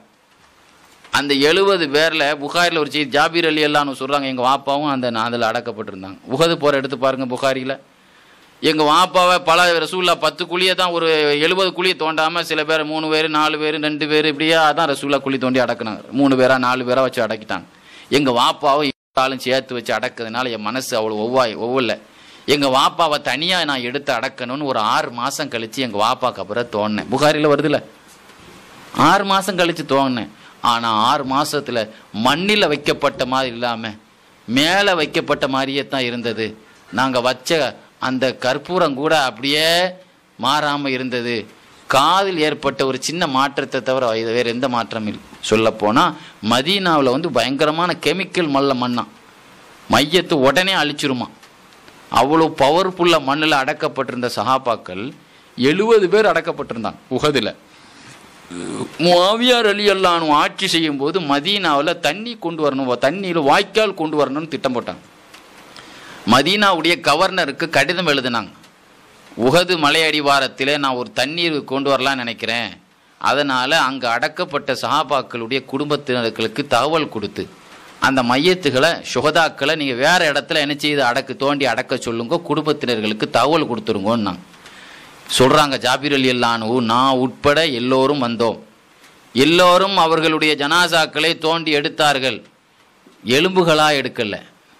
அந்த எழுபது பேரில் புகாரில் ஒரு செய்தி ஜாபீர் அலி அல்லான்னு சொல்கிறாங்க எங்கள் வாப்பாவும் அந்த அதில் அடக்கப்பட்டிருந்தாங்க உகது போகிற எடுத்து பாருங்க புகாரியில் எங்கள் வாப்பாவை பல ரசூல்லா பத்து குழியை தான் ஒரு எழுபது குழியை தோண்டாமல் சில பேர் மூணு பேர் நாலு பேர் ரெண்டு பேர் இப்படியே அதான் ரசூல்லா குழி தோண்டி அடக்குனாங்க மூணு பேரா நாலு பேரா வச்சு அடக்கிட்டாங்க எங்கள் வாப்பாவை ஆளும் சேர்த்து வச்சு அடக்கிறதுனால என் மனசு அவ்வளோ ஒவ்வாய் ஒவ்வொல்ல எங்கள் வாப்பாவை தனியாக நான் எடுத்து அடக்கணும்னு ஒரு ஆறு மாதம் கழித்து எங்கள் வாப்பாக்கு அப்புறம் தோணினேன் புகாரில் வருதுல்ல ஆறு மாதம் கழித்து தோங்கினேன் ஆனால் ஆறு மாசத்துல மண்ணில் வைக்கப்பட்ட மாதிரி இல்லாமல் மேலே வைக்கப்பட்ட மாதிரியே தான் இருந்தது நாங்கள் வச்ச அந்த கற்பூரம் கூட அப்படியே மாறாமல் இருந்தது காதில் ஏற்பட்ட ஒரு சின்ன மாற்றத்தை தவிர இது வேறு எந்த மாற்றமும் இல்லை சொல்லப்போனால் மதீனாவில் வந்து பயங்கரமான கெமிக்கல் மல்ல மண்ணா மையத்தை உடனே அழிச்சிருமா அவ்வளோ பவர்ஃபுல்லாக மண்ணில் அடக்கப்பட்டிருந்த சஹாபாக்கள் எழுபது பேர் அடக்கப்பட்டிருந்தாங்க உகதில் முவாவியார் அலி அல்லானு ஆட்சி செய்யும் போது மதீனாவில் தண்ணி கொண்டு வரணும் தண்ணியில் வாய்க்கால் கொண்டு வரணும்னு திட்டம் போட்டாங்க மதீனாவுடைய கவர்னருக்கு கடிதம் எழுதினாங்க உகது மலை அடிவாரத்தில் நான் ஒரு தண்ணீர் கொண்டு வரலாம்னு நினைக்கிறேன் அதனால் அங்கே அடக்கப்பட்ட சஹாபாக்களுடைய குடும்பத்தினர்களுக்கு தகவல் கொடுத்து அந்த மையத்துகளை சுகதாக்களை நீங்கள் வேறு இடத்துல என்ன செய்து அடக்கு தோண்டி அடக்க சொல்லுங்க குடும்பத்தினர்களுக்கு தகவல் கொடுத்துருங்கன்னாங்க சொல்றாங்க ஜாபீர் அலி அல்லானு நான் உட்பட எல்லோரும் வந்தோம் எல்லோரும் அவர்களுடைய ஜனாசாக்களை தோண்டி எடுத்தார்கள் எலும்புகளா எடுக்கல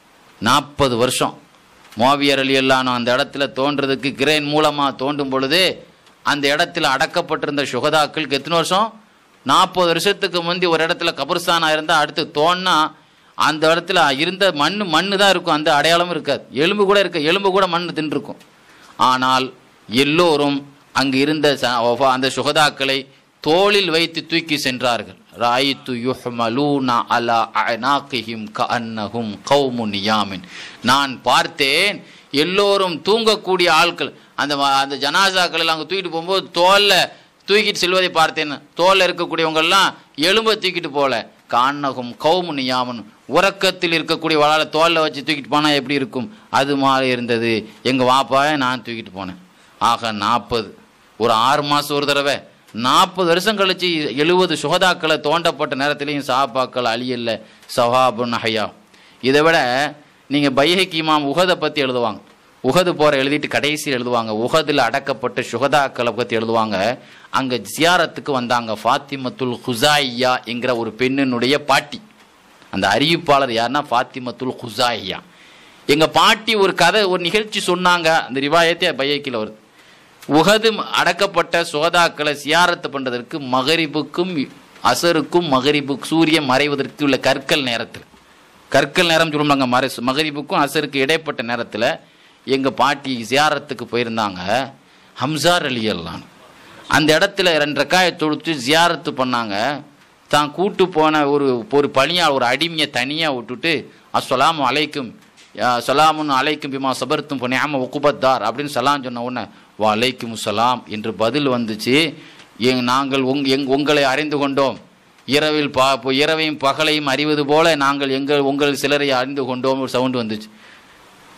நாற்பது வருஷம் மோவியர் அலி அல்லானு அந்த இடத்துல தோன்றதுக்கு கிரேன் மூலமா தோண்டும் பொழுது அந்த இடத்துல அடக்கப்பட்டிருந்த சுகதாக்களுக்கு எத்தனை வருஷம் நாற்பது வருஷத்துக்கு முந்தி ஒரு இடத்துல கபர்ஸ்தானா இருந்தால் அடுத்து தோன்னா அந்த இடத்துல இருந்த மண் மண்ணு தான் இருக்கும் அந்த அடையாளமும் இருக்காது எலும்பு கூட இருக்க எலும்பு கூட மண் தின்றுருக்கும் ஆனால் எல்லோரும் அங்கு இருந்த ச- வஃபா- அந்த சுகதாக்களை தோளில் வைத்து தூக்கி சென்றார்கள் ராயித்து யுஹ்மலூனா அலா அனாகிஹிம் கஅன்னஹும் கௌமுன் நியாமின் நான் பார்த்தேன் எல்லோரும் தூங்கக்கூடிய ஆட்கள் அந்த வ- அந்த ஜனாசாக்கள் எல்லாம் அங்கே தூக்கிட்டு போகும்போது தோல்ல தூக்கிட்டு செல்வதை பார்த்தேன் தோல்ல இருக்கக்கூடியவங்கெல்லாம் எலும்பை தூக்கிட்டு போல கான்னகும் கௌமு நியாமன் உறக்கத்தில் இருக்கக்கூடிய வளால தோல்ல வச்சு தூக்கிட்டு போனால் எப்படி இருக்கும் அது மாதிரி இருந்தது எங்கள் வாப்பாவை நான் தூக்கிட்டு போனேன் ஆக நாற்பது ஒரு ஆறு மாதம் ஒரு தடவை நாற்பது வருஷம் கழிச்சு எழுபது சுகதாக்களை தோண்டப்பட்ட நேரத்திலையும் சாப்பாக்கள் அழியல்ல சஹாபுன் ஹையா இதை விட நீங்கள் பைஹைக்கு இமாம் உகதை பற்றி எழுதுவாங்க உகது போற எழுதிட்டு கடைசியில் எழுதுவாங்க உகதில் அடக்கப்பட்ட சுகதாக்களை பற்றி எழுதுவாங்க அங்கே ஜியாரத்துக்கு வந்தாங்க ஃபாத்திமத்துல் ஹுசாயியா என்கிற ஒரு பெண்ணினுடைய பாட்டி அந்த அறிவிப்பாளர் யாருன்னா ஃபாத்திமத்துல் ஹுசாயியா எங்க பாட்டி ஒரு கதை ஒரு நிகழ்ச்சி சொன்னாங்க அந்த ரிவாயத்தை பையக்கில் வருது உகது அடக்கப்பட்ட சோதாக்களை சியாரத்து பண்றதற்கு மகரிபுக்கும் அசருக்கும் மகரிபு சூரியன் மறைவதற்கு உள்ள கற்கள் நேரத்தில் கற்கள் நேரம் சொல்லுவாங்க மறை மகரிபுக்கும் அசருக்கு இடைப்பட்ட நேரத்தில் எங்கள் பாட்டி ஜியாரத்துக்கு போயிருந்தாங்க ஹம்சார் அலி அல்லான் அந்த இடத்துல ரெண்டு ரக்காயை தொடுத்து ஜியாரத்து பண்ணாங்க தான் கூட்டு போன ஒரு ஒரு பணியாள் ஒரு அடிமையை தனியாக விட்டுட்டு அஸ்ஸலாமு அலைக்கும் யா சலாமுன் அலைக்கும் பிமா சபர்த்தும் பொன்னியாம உக்குபத்தார் அப்படின்னு சலாம் சொன்ன உடனே வா அலைக்கும் சலாம் என்று பதில் வந்துச்சு எங் நாங்கள் உங் எங் உங்களை அறிந்து கொண்டோம் இரவில் பா இப்போ இரவையும் பகலையும் அறிவது போல நாங்கள் எங்கள் உங்கள் சிலரை அறிந்து கொண்டோம் ஒரு சவுண்டு வந்துச்சு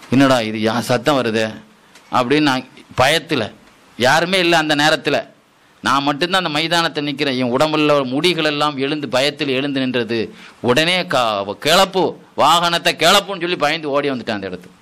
என்னடா இது யா சத்தம் வருதே அப்படின்னு நான் பயத்தில் யாருமே இல்லை அந்த நேரத்தில் நான் மட்டும்தான் அந்த மைதானத்தை நிற்கிறேன் என் உடம்புல முடிகள் எல்லாம் எழுந்து பயத்தில் எழுந்து நின்றது உடனே க கிளப்பு வாகனத்தை கிளப்புன்னு சொல்லி பயந்து ஓடி வந்துட்டேன் அந்த இடத்துக்கு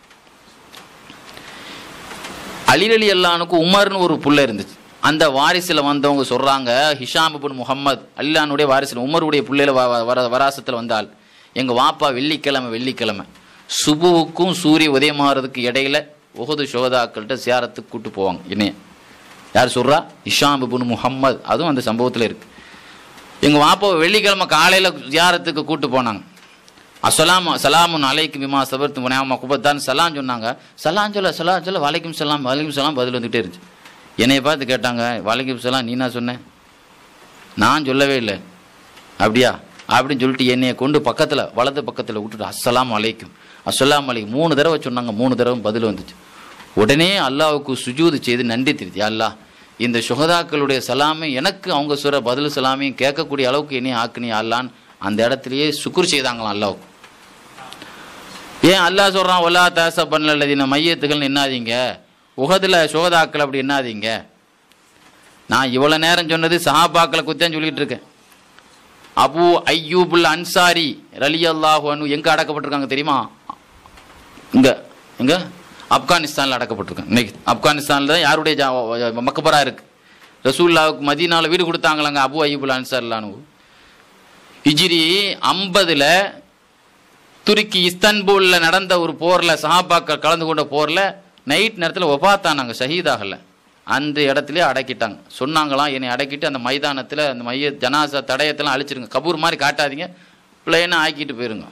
அலிரலி அல்லானுக்கு உமர்னு ஒரு புள்ள இருந்துச்சு அந்த வாரிசில் வந்தவங்க சொல்கிறாங்க ஹிஷாம் இப்னு முகம்மது அல்லானுடைய வாரிசில் உமருடைய பிள்ளையில வ வ- வர வராசத்தில் வந்தால் எங்கள் வாப்பா வெள்ளிக்கிழமை வெள்ளிக்கிழமை சுபுவுக்கும் சூரிய உதயமாகிறதுக்கு இடையில உகது சோதாக்கள்கிட்ட சியாரத்துக்கு கூட்டு போவாங்க என்னைய யார் சொல்கிறா ஹிஷாம் இப்னு முகம்மது அதுவும் அந்த சம்பவத்தில் இருக்கு எங்கள் வாப்பாவை வெள்ளிக்கிழமை காலையில் ஜியாரத்துக்கு கூட்டு போனாங்க அஸ்ஸலாம் சலாமுன் அலைக்கும் விமா சபர்த்து முனையாமா குபத்தான் சலாம் சொன்னாங்க சலாம் சொல்ல சலாம் சொல்ல வலைக்கும் சலாம் வலைக்கும் சலாம் பதில் வந்துகிட்டே இருந்துச்சு என்னைய பார்த்து கேட்டாங்க வலைக்கும் சலாம் நீ நான் சொன்னேன் நான் சொல்லவே இல்லை அப்படியா அப்படின்னு சொல்லிட்டு என்னைய கொண்டு பக்கத்தில் வலது பக்கத்தில் விட்டுட்டு அஸ்ஸலாம் அலைக்கும் அஸ்ஸலாம் அலைக்கும் மூணு தடவை சொன்னாங்க மூணு தடவை பதில் வந்துச்சு உடனே அல்லாவுக்கு சுஜூது செய்து நன்றி தெரியுது அல்லாஹ் இந்த சுகதாக்களுடைய சலாமை எனக்கு அவங்க சொல்கிற பதில் சலாமையும் கேட்கக்கூடிய அளவுக்கு என்னையும் ஆக்குனி அல்லான்னு அந்த இடத்துலயே சுக்குர் செய்தாங்களாம் அல்லாவுக்கு ஏன் அல்லாஹ் சொல்கிறான் ஒல்லா தாச பண்ணலதின மையத்துகள் என்னாதீங்க உகதில் சுகதாக்கள் அப்படி என்னாதீங்க நான் இவ்வளோ நேரம் சொன்னது சஹாபாக்களை குத்தேன்னு சொல்லிட்டு இருக்கேன் அபு ஐயூபுல் அன்சாரி ரலி அல்லாஹு அனு எங்கே அடக்கப்பட்டிருக்காங்க தெரியுமா இங்க எங்க ஆப்கானிஸ்தானில் அடக்கப்பட்டிருக்காங்க இன்னைக்கு ஆப்கானிஸ்தானில் தான் யாருடைய ஜா- மக்பரா இருக்கு ரசூல்லாவுக்கு மதீனால வீடு கொடுத்தாங்களாங்க அபு ஐயூபுல் அன்சார்லானு ஹிஜ்ரி ஐம்பதுல துருக்கி இஸ்தான்புல்ல நடந்த ஒரு போர்ல சஹாபாக்கள் கலந்து கொண்ட போர்ல நைட் நேரத்தில் ஒபாத்தானாங்க ஷஹீதாகல அந்த இடத்துலயே அடக்கிட்டாங்க சொன்னாங்களாம் என்னை அடக்கிட்டு அந்த மைதானத்தில் அந்த மைய ஜனாசா தடயத்தெல்லாம் அழிச்சிருங்க கபூர் மாதிரி காட்டாதீங்க பிளேனாக ஆக்கிட்டு போயிருங்க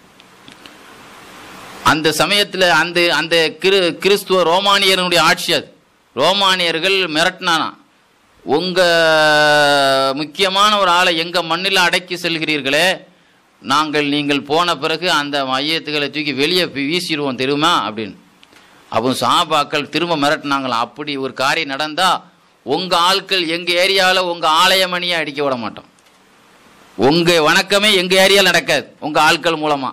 அந்த சமயத்தில் அந்த அந்த கிரு கிறிஸ்துவ ரோமானியர்களுடைய ஆட்சி அது ரோமானியர்கள் மிரட்டினானா உங்க முக்கியமான ஒரு ஆளை எங்க மண்ணில் அடக்கி செல்கிறீர்களே நாங்கள் நீங்கள் போன பிறகு அந்த மையத்துகளை தூக்கி வெளியே வீசிடுவோம் தெரியுமா அப்படின்னு அப்போ சாபாக்கள் திரும்ப மிரட்டினாங்களாம் அப்படி ஒரு காரியம் நடந்தா உங்க ஆட்கள் எங்க ஏரியாவில் உங்க ஆலயமணியை அடிக்க விட மாட்டோம் உங்க வணக்கமே எங்க ஏரியாவில் நடக்காது உங்க ஆட்கள் மூலமா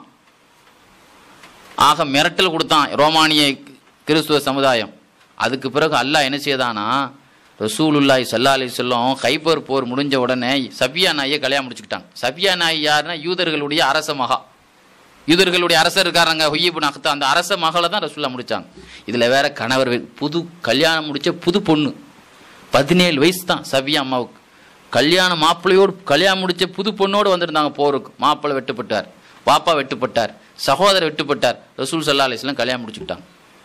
ஆக மிரட்டல் கொடுத்தான் ரோமானிய கிறிஸ்துவ சமுதாயம் அதுக்கு பிறகு அல்லாஹ் என்ன செய்தானா ரசூலுல்லாஹி ஸல்லல்லாஹு அலைஹி வஸல்லம் கைபர் போர் முடிஞ்ச உடனே சபியா நாயை கல்யாணம் முடிச்சுக்கிட்டாங்க சபியா நாய் யாருன்னா யூதர்களுடைய அரச மகா யூதர்களுடைய அரசர் இருக்காருங்க ஹொய்யபு நகத்தா அந்த அரச மகளை தான் ரசூல்லா முடிச்சாங்க இதுல வேற கணவர் வே- புது கல்யாணம் முடிச்ச புது பொண்ணு பதினேழு வயசு தான் சபியா அம்மாவுக்கு கல்யாணம் மாப்பிள்ளையோடு கல்யாணம் முடிச்ச புது பொண்ணோடு வந்திருந்தாங்க போருக்கு மாப்பிள்ளை வெட்டுப்பட்டார் பாப்பா வெட்டுப்பட்டார் சகோதரர் வெட்டுப்பட்டார் ரசூல் சல்லா அலிஸ்லாம் கல்யாணம் முடிச்சுக்கிட்டாங்க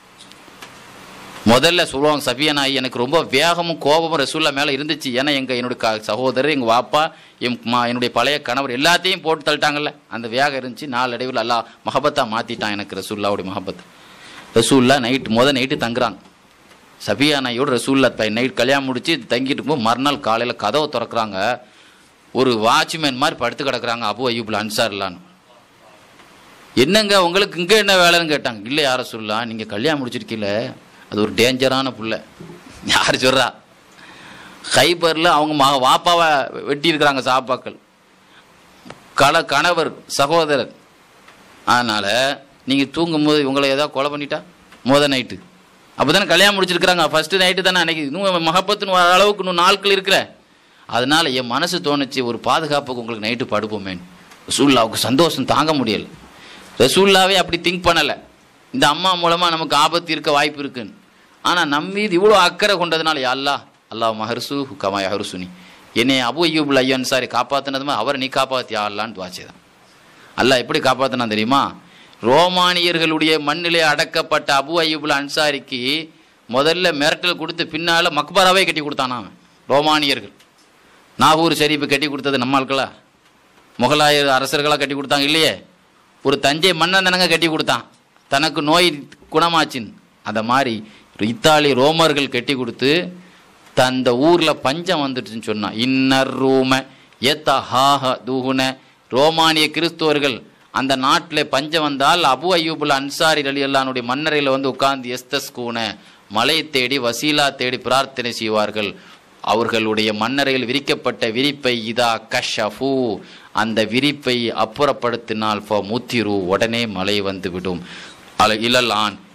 முதல்ல சொல்லுவாங்க சஃபியா நாய் எனக்கு ரொம்ப வேகமும் கோபமும் ரசூல்லா மேலே இருந்துச்சு ஏன்னா எங்கள் என்னுடைய க சகோதரர் எங்கள் வாப்பா என் மா என்னுடைய பழைய கணவர் எல்லாத்தையும் போட்டு தள்ளிட்டாங்கல்ல அந்த வேகம் இருந்துச்சு நாளடைவில் அல்லாஹ் மஹபத்தா மாற்றிட்டான் எனக்கு ரசூல்லாவுடைய மஹபத் ரசூல்லா நைட் முத நைட்டு தங்குறாங்க சபியா நாயோட ரசூல்லா நைட் கல்யாணம் முடிச்சு தங்கிட்டு இருக்கும்போது மறுநாள் காலையில் கதவை திறக்கிறாங்க ஒரு வாட்ச்மேன் மாதிரி படுத்து கிடக்குறாங்க அபு அய்யூப்ல அன்சார்லான்னு என்னங்க உங்களுக்கு இங்கே என்ன வேலைன்னு கேட்டாங்க இல்லை யார சொல்லலாம் நீங்கள் கல்யாணம் முடிச்சிருக்கீல அது ஒரு டேஞ்சரான புள்ள யார் சொல்றா ஹைபரில் அவங்க மக வாப்பாவை வெட்டி இருக்கிறாங்க சாப்பாக்கள் கல கணவர் சகோதரர் அதனால் நீங்கள் தூங்கும்போது உங்களை ஏதாவது கொலை பண்ணிட்டா முத நைட்டு அப்போ தானே கல்யாணம் முடிச்சிருக்கிறாங்க ஃபஸ்ட்டு நைட்டு தானே அன்னைக்கு இன்னும் மகப்பத்துன்னு வர அளவுக்கு இன்னும் நாட்கள் இருக்கிற அதனால என் மனசு தோணுச்சு ஒரு பாதுகாப்புக்கு உங்களுக்கு நைட்டு படுப்போமேன்னு ரசூல்லாவுக்கு சந்தோஷம் தாங்க முடியல ரசூல்லாவே அப்படி திங்க் பண்ணலை இந்த அம்மா மூலமாக நமக்கு ஆபத்து இருக்க வாய்ப்பு இருக்குன்னு ஆனால் நம்ம மீது இவ்வளோ அக்கறை கொண்டதுனால யா அல்லாஹ் அல்லாஹ் மஹர்சு கமா ஹருசுனி என்னை அபு ஐயூபுல் ஐயன் சாரி காப்பாற்றினதுமே அவரை நீ காப்பாத்தியா அல்லான்னு துவாச்சேதான் அல்லாஹ் எப்படி காப்பாத்தினா தெரியுமா ரோமானியர்களுடைய மண்ணிலே அடக்கப்பட்ட அபு அய்யூபுல் அன்சாரிக்கு முதல்ல மிரட்டல் கொடுத்து பின்னால மக்பராவே கட்டி கொடுத்தானா அவன். ரோமானியர்கள் நாகூர் ஷரீஃபு கட்டி கொடுத்தது நம்ம ஆட்களா முகலாய அரசர்களாக கட்டி கொடுத்தாங்க இல்லையே ஒரு தஞ்சை மன்னன் தானங்க கட்டி கொடுத்தான் தனக்கு நோய் குணமாச்சின்னு அந்த மாதிரி இத்தாலி ரோமர்கள் கட்டி கொடுத்து தந்த ஊரில் பஞ்சம் வந்துடுச்சுன்னு சொன்னான் இன்னர் ரூம ஏத்த ஹாஹ தூகுன ரோமானிய கிறிஸ்துவர்கள் அந்த நாட்டில் பஞ்சம் வந்தால் அபு அய்யூபுல் அன்சாரி அலி அல்லானுடைய மன்னரையில் வந்து உட்கார்ந்து எஸ்தஸ் கூன மலை தேடி வசீலா தேடி பிரார்த்தனை செய்வார்கள் அவர்களுடைய மன்னரையில் விரிக்கப்பட்ட விரிப்பை இதா கஷஃபு அந்த விரிப்பை அப்புறப்படுத்தினால் ஃப முத்திரு உடனே மழை வந்து விடும் அல இலல் ஆண்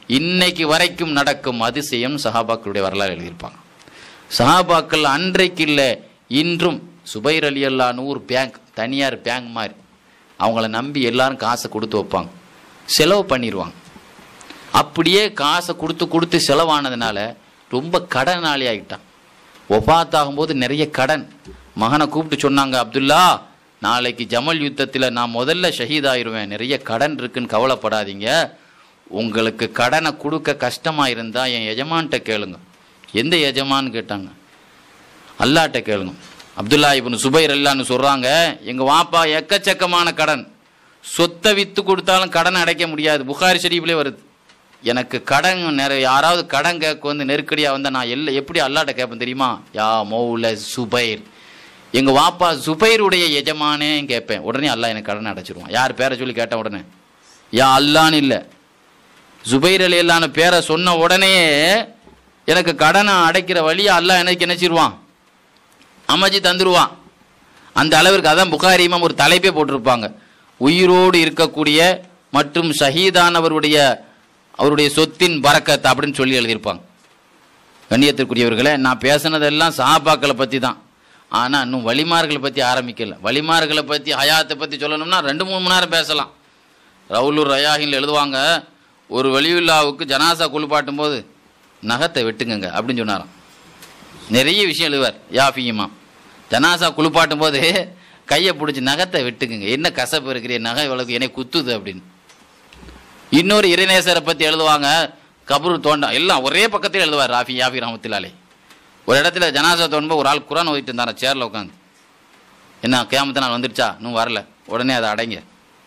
இன்னைக்கு வரைக்கும் நடக்கும் அதிசயம் சஹாபாக்களுடைய வரலாறு எழுதியிருப்பாங்க சஹாபாக்கள் அன்றைக்கு இல்லை இன்றும் சுபைர் அலி அல்லா நூறு பேங்க் தனியார் பேங்க் மாதிரி அவங்கள நம்பி எல்லாரும் காசை கொடுத்து வைப்பாங்க செலவு பண்ணிடுவாங்க அப்படியே காசை கொடுத்து கொடுத்து செலவானதுனால ரொம்ப கடனாளி ஆகிட்டான் ஒபாத்தாகும்போது நிறைய கடன் மகனை கூப்பிட்டு சொன்னாங்க அப்துல்லா நாளைக்கு ஜமல் யுத்தத்தில் நான் முதல்ல ஷஹீதாயிருவேன் நிறைய கடன் இருக்குன்னு கவலைப்படாதீங்க உங்களுக்கு கடனை கொடுக்க கஷ்டமாக இருந்தால் என் எஜமான்கிட்ட கேளுங்க எந்த எஜமான்னு கேட்டாங்க அல்லாட்ட கேளுங்க அப்துல்லா இப்னு சுபைர் அல்லான்னு சொல்கிறாங்க எங்கள் வாப்பா எக்கச்சக்கமான கடன் சொத்தை விற்று கொடுத்தாலும் கடன் அடைக்க முடியாது புகாரி ஷரீஃப்லேயே வருது எனக்கு கடன் நிறைய யாராவது கடன் கேட்க வந்து நெருக்கடியாக வந்தால் நான் எல்ல எப்படி அல்லாட்ட கேட்பேன் தெரியுமா யா மௌல சுபைர் எங்கள் வாப்பா சுபைருடைய எஜமானே கேட்பேன் உடனே அல்லாஹ் எனக்கு கடன் அடைச்சிருவான் யார் பேரை சொல்லி கேட்டேன் உடனே யா அல்லான்னு இல்லை ஜுபைர் அலி அல்லான்னு பேரை சொன்ன உடனே எனக்கு கடனை அடைக்கிற வழியை அல்லாஹ் எனக்கு நினைச்சிருவான் அமைச்சு தந்துருவான் அந்த அளவிற்கு அதான் புகாரி இமாம் ஒரு தலைப்பே போட்டிருப்பாங்க உயிரோடு இருக்கக்கூடிய மற்றும் ஷஹீதானவருடைய அவருடைய சொத்தின் பறக்கத் அப்படின்னு சொல்லி எழுதியிருப்பாங்க கண்ணியத்திற்குரியவர்களே நான் பேசுனதெல்லாம் சஹாபாக்களை பற்றி தான் ஆனால் இன்னும் வழிமார்களை பற்றி ஆரம்பிக்கல வழிமார்களை பற்றி ஹயாத்தை பற்றி சொல்லணும்னா ரெண்டு மூணு மணி நேரம் பேசலாம் ரவுலூர் ரயாஹில் எழுதுவாங்க ஒரு வலியுல்லாவுக்கு ஜனாசா குளிப்பாட்டும் போது நகத்தை வெட்டுங்கங்க அப்படின்னு சொன்னாராம் நிறைய விஷயம் எழுதுவார் யாஃபியுமா ஜனாசா குளிப்பாட்டும் போது கையை பிடிச்சி நகத்தை வெட்டுக்குங்க என்ன கசப்பு இருக்கிற நகை இவ்வளவு என்னை குத்துது அப்படின்னு இன்னொரு இறைநேசரை பற்றி எழுதுவாங்க கபரு தோண்டா எல்லாம் ஒரே பக்கத்தில் எழுதுவார் ராஃபி யாஃபி ரஹமத்துல்லாலே ஒரு இடத்துல ஜனாசா தோண்டும்போது ஒரு ஆள் குரான் ஓதிட்டு இருந்தாரா சேரில் உட்காந்து என்ன கேமத்து நாள் வந்துடுச்சா இன்னும் வரல உடனே அதை அடைங்க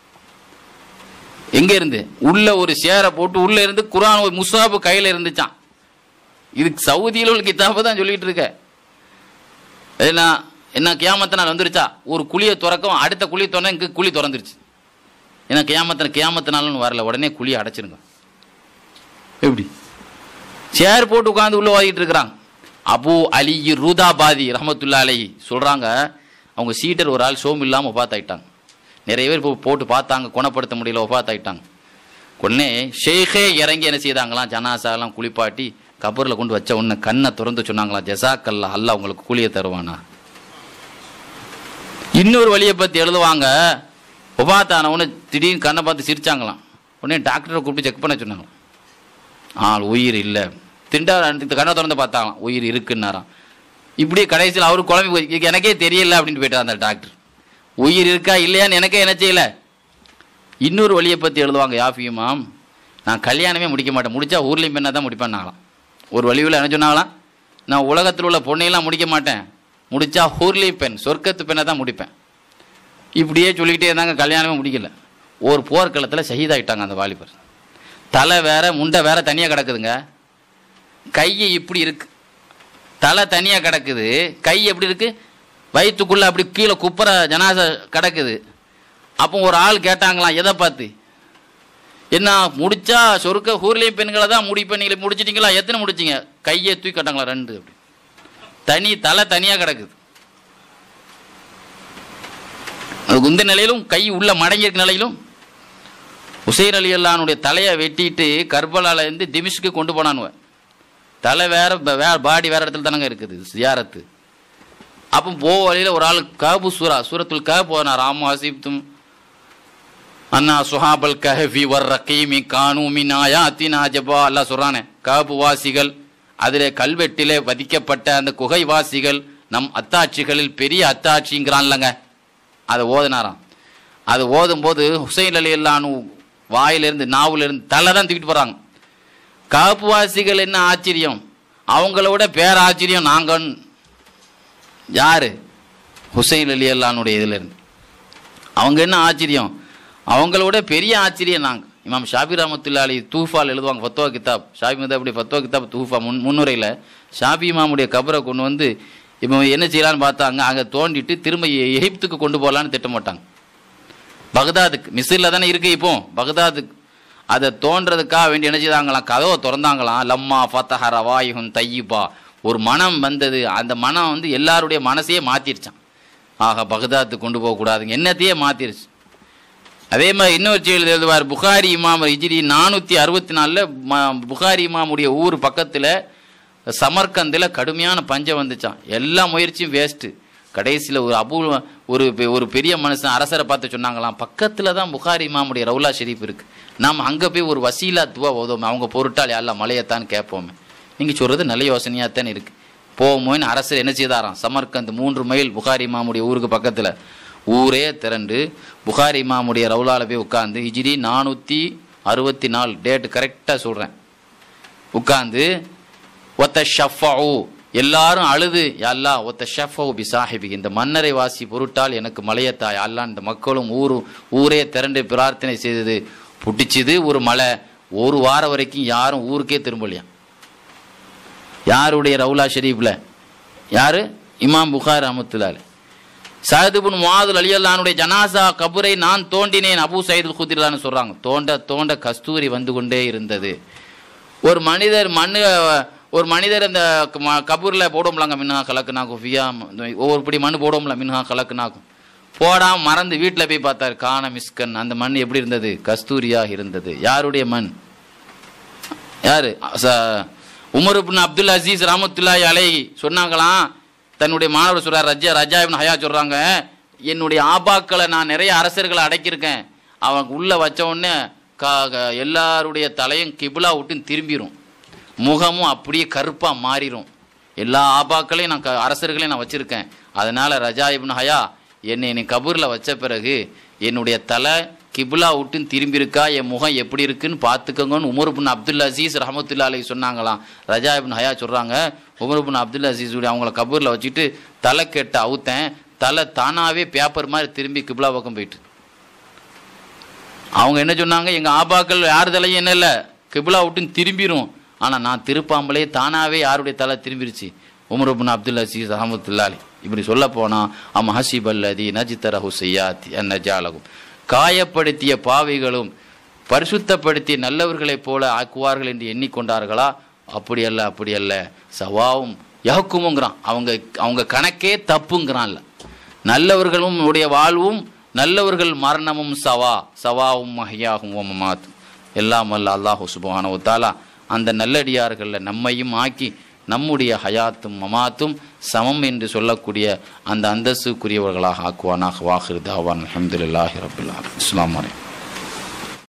எங்க இருந்து உள்ள ஒரு சேரை போட்டு உள்ள இருந்து குரான் ஒரு முசாபு கையில இருந்துச்சான் இது சவுதியில் உள்ள கிதாபு தான் சொல்லிட்டு இருக்க என்ன என்ன கியாமத்த நாள் வந்துருச்சா ஒரு குழியை திறக்கவும் அடுத்த குழியை திறந்தா இங்கே குழி திறந்துருச்சு ஏன்னா கியாமத்த கியாமத்த நாள்னு வரல உடனே குழியை அடைச்சிருங்க எப்படி சேர் போட்டு உட்காந்து உள்ள வாங்கிட்டு இருக்கிறாங்க அபு அலி ரூதாபாதி ரஹமத்துல்லா அலி சொல்றாங்க அவங்க சீட்டர் ஒரு ஆள் சோம் இல்லாமல் ஒப்பாத்தாயிட்டாங்க நிறைய பேர் இப்போ போட்டு பார்த்தாங்க குணப்படுத்த முடியல ஒப்பாத்தாயிட்டாங்க உடனே ஷேഖே இறங்கி என்ன செய்தாங்களாம் ஜனாசாலாம் குளிப்பாட்டி கபரில் கொண்டு வச்ச உடனே கண்ணை திறந்து சொன்னாங்களாம் ஜசாக்கல்லா அல்லாஹ் உங்களுக்கு கூலியை தருவானா இன்னொரு வழியை பற்றி எழுதுவாங்க ஒபாத்தான உடனே திடீர்னு கண்ணை பார்த்து சிரிச்சாங்களாம் உடனே டாக்டரை கூப்பிட்டு செக் பண்ண சொன்னாங்களாம் ஆள் உயிர் இல்லை திண்டா இந்த கண்ணை திறந்து பார்த்தாங்களாம் உயிர் இருக்குன்னாராம் இப்படியே கடைசியில் அவரு குழம்பு போய், "இது எனக்கே தெரியல அப்படின்னு போயிட்டார் அந்த டாக்டர் உயிர் இருக்கா இல்லையான்னு எனக்கே என்ன செய்யல இன்னொரு வழியை பற்றி எழுதுவாங்க யாஃபியுமாம் நான் கல்யாணமே முடிக்க மாட்டேன் முடிச்சா ஊர்லேயும் பெண்ணாக தான் முடிப்பேன்னாங்களாம் ஒரு வழிவில் என்ன சொன்னாங்களாம் நான் உலகத்தில் உள்ள பொண்ணையெல்லாம் முடிக்க மாட்டேன் முடிச்சா ஊர்லேயும் பெண் சொர்க்கத்து பெண்ணை தான் முடிப்பேன் இப்படியே சொல்லிக்கிட்டே இருந்தாங்க கல்யாணமே முடிக்கல ஒரு போர்க்களத்தில் ஷஹீதாயிட்டாங்க அந்த வாலிபர் தலை வேற முண்டை வேற தனியாக கிடக்குதுங்க கை இப்படி இருக்கு தலை தனியாக கிடக்குது கை எப்படி இருக்கு வயிற்றுக்குள்ளே அப்படி கீழே குப்புற ஜனாச கிடக்குது அப்போ ஒரு ஆள் கேட்டாங்களாம் எதை பார்த்து என்ன முடிச்சா சொருக்க ஊர்லேயும் பெண்களை தான் முடிப்பேன் நீங்கள் முடிச்சிட்டீங்களா எத்தனை முடிச்சிங்க கையை தூக்கி கட்டாங்களா ரெண்டு அப்படி தனி தலை தனியாக கிடக்குது அது குந்த நிலையிலும் கை உள்ள மடங்கி இருக்க நிலையிலும் உசைர் அலி அல்லானுடைய தலையை வெட்டிட்டு கர்பலால இருந்து திமிஷ்க்கு கொண்டு போனானுவ தலை வேற ப- வேற பாடி வேற இடத்துல தானங்க இருக்குது ஜியாரத்து அப்போ போ வழியில் ஒரு ஆள் காபு சூரா சூரத்துல் கஹ் போனார் ஆமா ஹசீப்தும் அண்ணா சுஹாபல் கஹஃபி வர் ரகீமி கானு மின் ஆயாத்தினா ஜபா அல்லாஹ் சொல்றானே காபு வாசிகள் அதிலே கல்வெட்டிலே பதிக்கப்பட்ட அந்த குகை வாசிகள் நம் அத்தாட்சிகளில் பெரிய அத்தாட்சிங்கிறான்லங்க அதை ஓதுனாராம் அது ஓதும்போது ஹுசைன் அலி அல்லானு வாயிலிருந்து நாவிலிருந்து தலை தான் தூக்கிட்டு போகிறாங்க காப்புவாசிகள் என்ன ஆச்சரியம் அவங்கள விட பேராச்சரியம் நாங்கள் யாரு ஹுசைன் அலி அல்லானுடைய இதில் இருந்து அவங்க என்ன ஆச்சரியம் அவங்கள விட பெரிய ஆச்சரியம் நாங்கள் இமாம் ஷாபி ரஹமத்துல்லா அலி தூஃபால் எழுதுவாங்க ஃபத்வா கிதாப் ஷாபி மதாபுடைய ஃபத்வா கிதாப் தூஃபா முன் முன்னுரையில் ஷாபி இமாமுடைய கபரை கொண்டு வந்து இப்போ என்ன செய்யலான்னு பார்த்தாங்க அங்கே தோண்டிட்டு திரும்ப எ- எகிப்துக்கு கொண்டு போகலான்னு திட்டம் போட்டாங்க பகதாதுக்கு மிஸ்ரில் தானே இருக்கு இப்போ பகதாதுக்கு அதை தோன்றதுக்காக வேண்டி என்ன செய்தாங்களாம் கதவை திறந்தாங்களாம் லம்மா ஃபத்தஹ ரவாயுகம் தையிபா ஒரு மனம் வந்தது அந்த மனம் வந்து எல்லாருடைய மனசையே மாத்திருச்சான் ஆக பகதாத்துக்கு கொண்டு போகக்கூடாதுங்க என்னத்தையே மாத்திருச்சு அதே மாதிரி இன்னொரு செய்தி எழுதுவார் புகாரி இமாம் ஹிஜ்ரி நானூற்றி அறுபத்தி நாலில் புகாரி இமாமுடைய ஊர் பக்கத்தில் சமர்கந்தில் கடுமையான பஞ்சம் வந்துச்சான் எல்லா முயற்சியும் வேஸ்ட்டு கடைசியில் ஒரு அபூ ஒரு பெ- ஒரு பெரிய மனுஷன் அரசரை பார்த்து சொன்னாங்களாம் பக்கத்தில் தான் புகாரி இமாமுடைய ரவுலா ஷெரீப் இருக்கு நாம் அங்கே போய் ஒரு வசீலா துவா ஓதுவோமே அவங்க பொருட்டால் எல்லாம் மலையத்தான் கேட்போமே நீங்கள் சொல்கிறது நல்ல யோசனையாக தானே இருக்கு போவோமோன்னு அரசர் என்ன செய்தாராம் சமர்கந்த் மூன்று மைல் புகாரி இமாமுடைய ஊருக்கு பக்கத்தில் ஊரே திரண்டு புகாரி இமாமுடைய ரவுலால போய் உட்காந்து ஹிஜ்ரி நானூற்றி அறுபத்தி நாலு டேட்டு கரெக்டாக சொல்கிறேன் உட்காந்து ஒத்த ஷஃபாவு எல்லாரும் அழுது அல்லா ஒத்த ஷஃபாவு பி சாஹிபி இந்த மன்னரை வாசி பொருட்டால் எனக்கு மலையத்தாய் அல்லா இந்த மக்களும் ஊரும் ஊரே திரண்டு பிரார்த்தனை செய்தது புட்டிச்சுது ஒரு மலை ஒரு வாரம் வரைக்கும் யாரும் ஊருக்கே திரும்பலையாம் யாருடைய ரவுலா ஷெரீஃபில் யாரு இமாம் புகார் அஹமத்துல்லால் சஹதுபின் முவாதுல் அலியல்லானுடைய ஜனாசா கபரை நான் தோண்டினேன் அபு சயீதுல் குதிரலான்னு சொல்றாங்க தோண்ட தோண்ட கஸ்தூரி வந்து கொண்டே இருந்தது ஒரு மனிதர் மண்ணு ஒரு மனிதர் அந்த ம- கபூர்ல போடும்லாங்க மின்ஹா கலக்குனா குஃபியா ஒவ்வொரு படி மண் போடும்ல மின்ஹா கலக்குனாக்கும் போடாம மறந்து வீட்டில் போய் பார்த்தார் காண மிஸ்கன் அந்த மண் எப்படி இருந்தது கஸ்தூரியாக இருந்தது யாருடைய மண் யாரு ச- உமர் இப்னு அப்துல் அசீஸ் ரஹமத்துல்லாஹி அலைஹி சொன்னாங்களாம் தன்னுடைய மாணவர் சொல்றார் ரஜா ரஜா இப்னு ஹயா சொல்றாங்க என்னுடைய ஆபாக்களை நான் நிறைய அரசர்களை அடக்கியிருக்கேன் அவங்க உள்ள வச்ச உடனே க- க- எல்லாருடைய தலையும் கிபிலா விட்டு திரும்பிரும் முகமும் அப்படியே கருப்பா மாறிடும் எல்லா ஆபாக்களையும் நான் க- அரசர்களையும் நான் வச்சிருக்கேன் அதனால ரஜா இப்னு ஹயா என்னை நீ கபூரில் வச்ச பிறகு என்னுடைய தலை கிபிலா விட்டு திரும்பி இருக்கா என் முகம் எப்படி இருக்குன்னு பார்த்துக்கோங்கன்னு உமர் பின் அப்துல் அசீஸ் ரஹமத்துல்லா அலை சொன்னாங்களாம் ரஜா இப்னு ஹயா சொல்கிறாங்க உமர் பின் அப்துல் அசீஸ் அவங்கள கபூரில் வச்சுட்டு தலை கெட்ட அவுத்தேன் தலை தானாகவே பேப்பர் மாதிரி திரும்பி கிபிலா பக்கம் போயிட்டு அவங்க என்ன சொன்னாங்க எங்கள் ஆபாக்கள் யார் தலையும் என்ன இல்லை கிபிலா விட்டுன்னு திரும்பிரும் ஆனால் நான் திருப்பாம்பலே தானாகவே யாருடைய தலை திரும்பிருச்சு உமர் பின் அப்துல் அசீஸ் அஹமத்துல்லாலி இப்படி சொல்ல போனால் அம் ஹசீப் அல்லதி நஜித்தரஹு செய்யாத்தி நஜாலகும் காயப்படுத்திய பாவிகளும் பரிசுத்தப்படுத்திய நல்லவர்களைப் போல ஆக்குவார்கள் என்று எண்ணிக்கொண்டார்களா அப்படி அல்ல அப்படி அல்ல சவாவும் யகுமுங்கிறான் அவங்க அவங்க கணக்கே தப்புங்கிறான்ல நல்லவர்களும் உடைய வாழ்வும் நல்லவர்கள் மரணமும் சவா சவாவும் மஹியாகும் மமாத்தும் எல்லாம் அல்ல அல்லாஹு சுபஹானஹு தஆலா அந்த நல்லடியார்களில் நம்மையும் ஆக்கி நம்முடைய ஹயாத்தும் மமாத்தும் சமம் என்று சொல்லக்கூடிய அந்த அந்தஸ்துக்குரியவர்களாக ஆக்குவானாக வாஹிர் தாவான் அல்ஹம்துலில்லாஹி ரபில் ஆலமீன் அஸ்ஸலாமு அலைக்கும்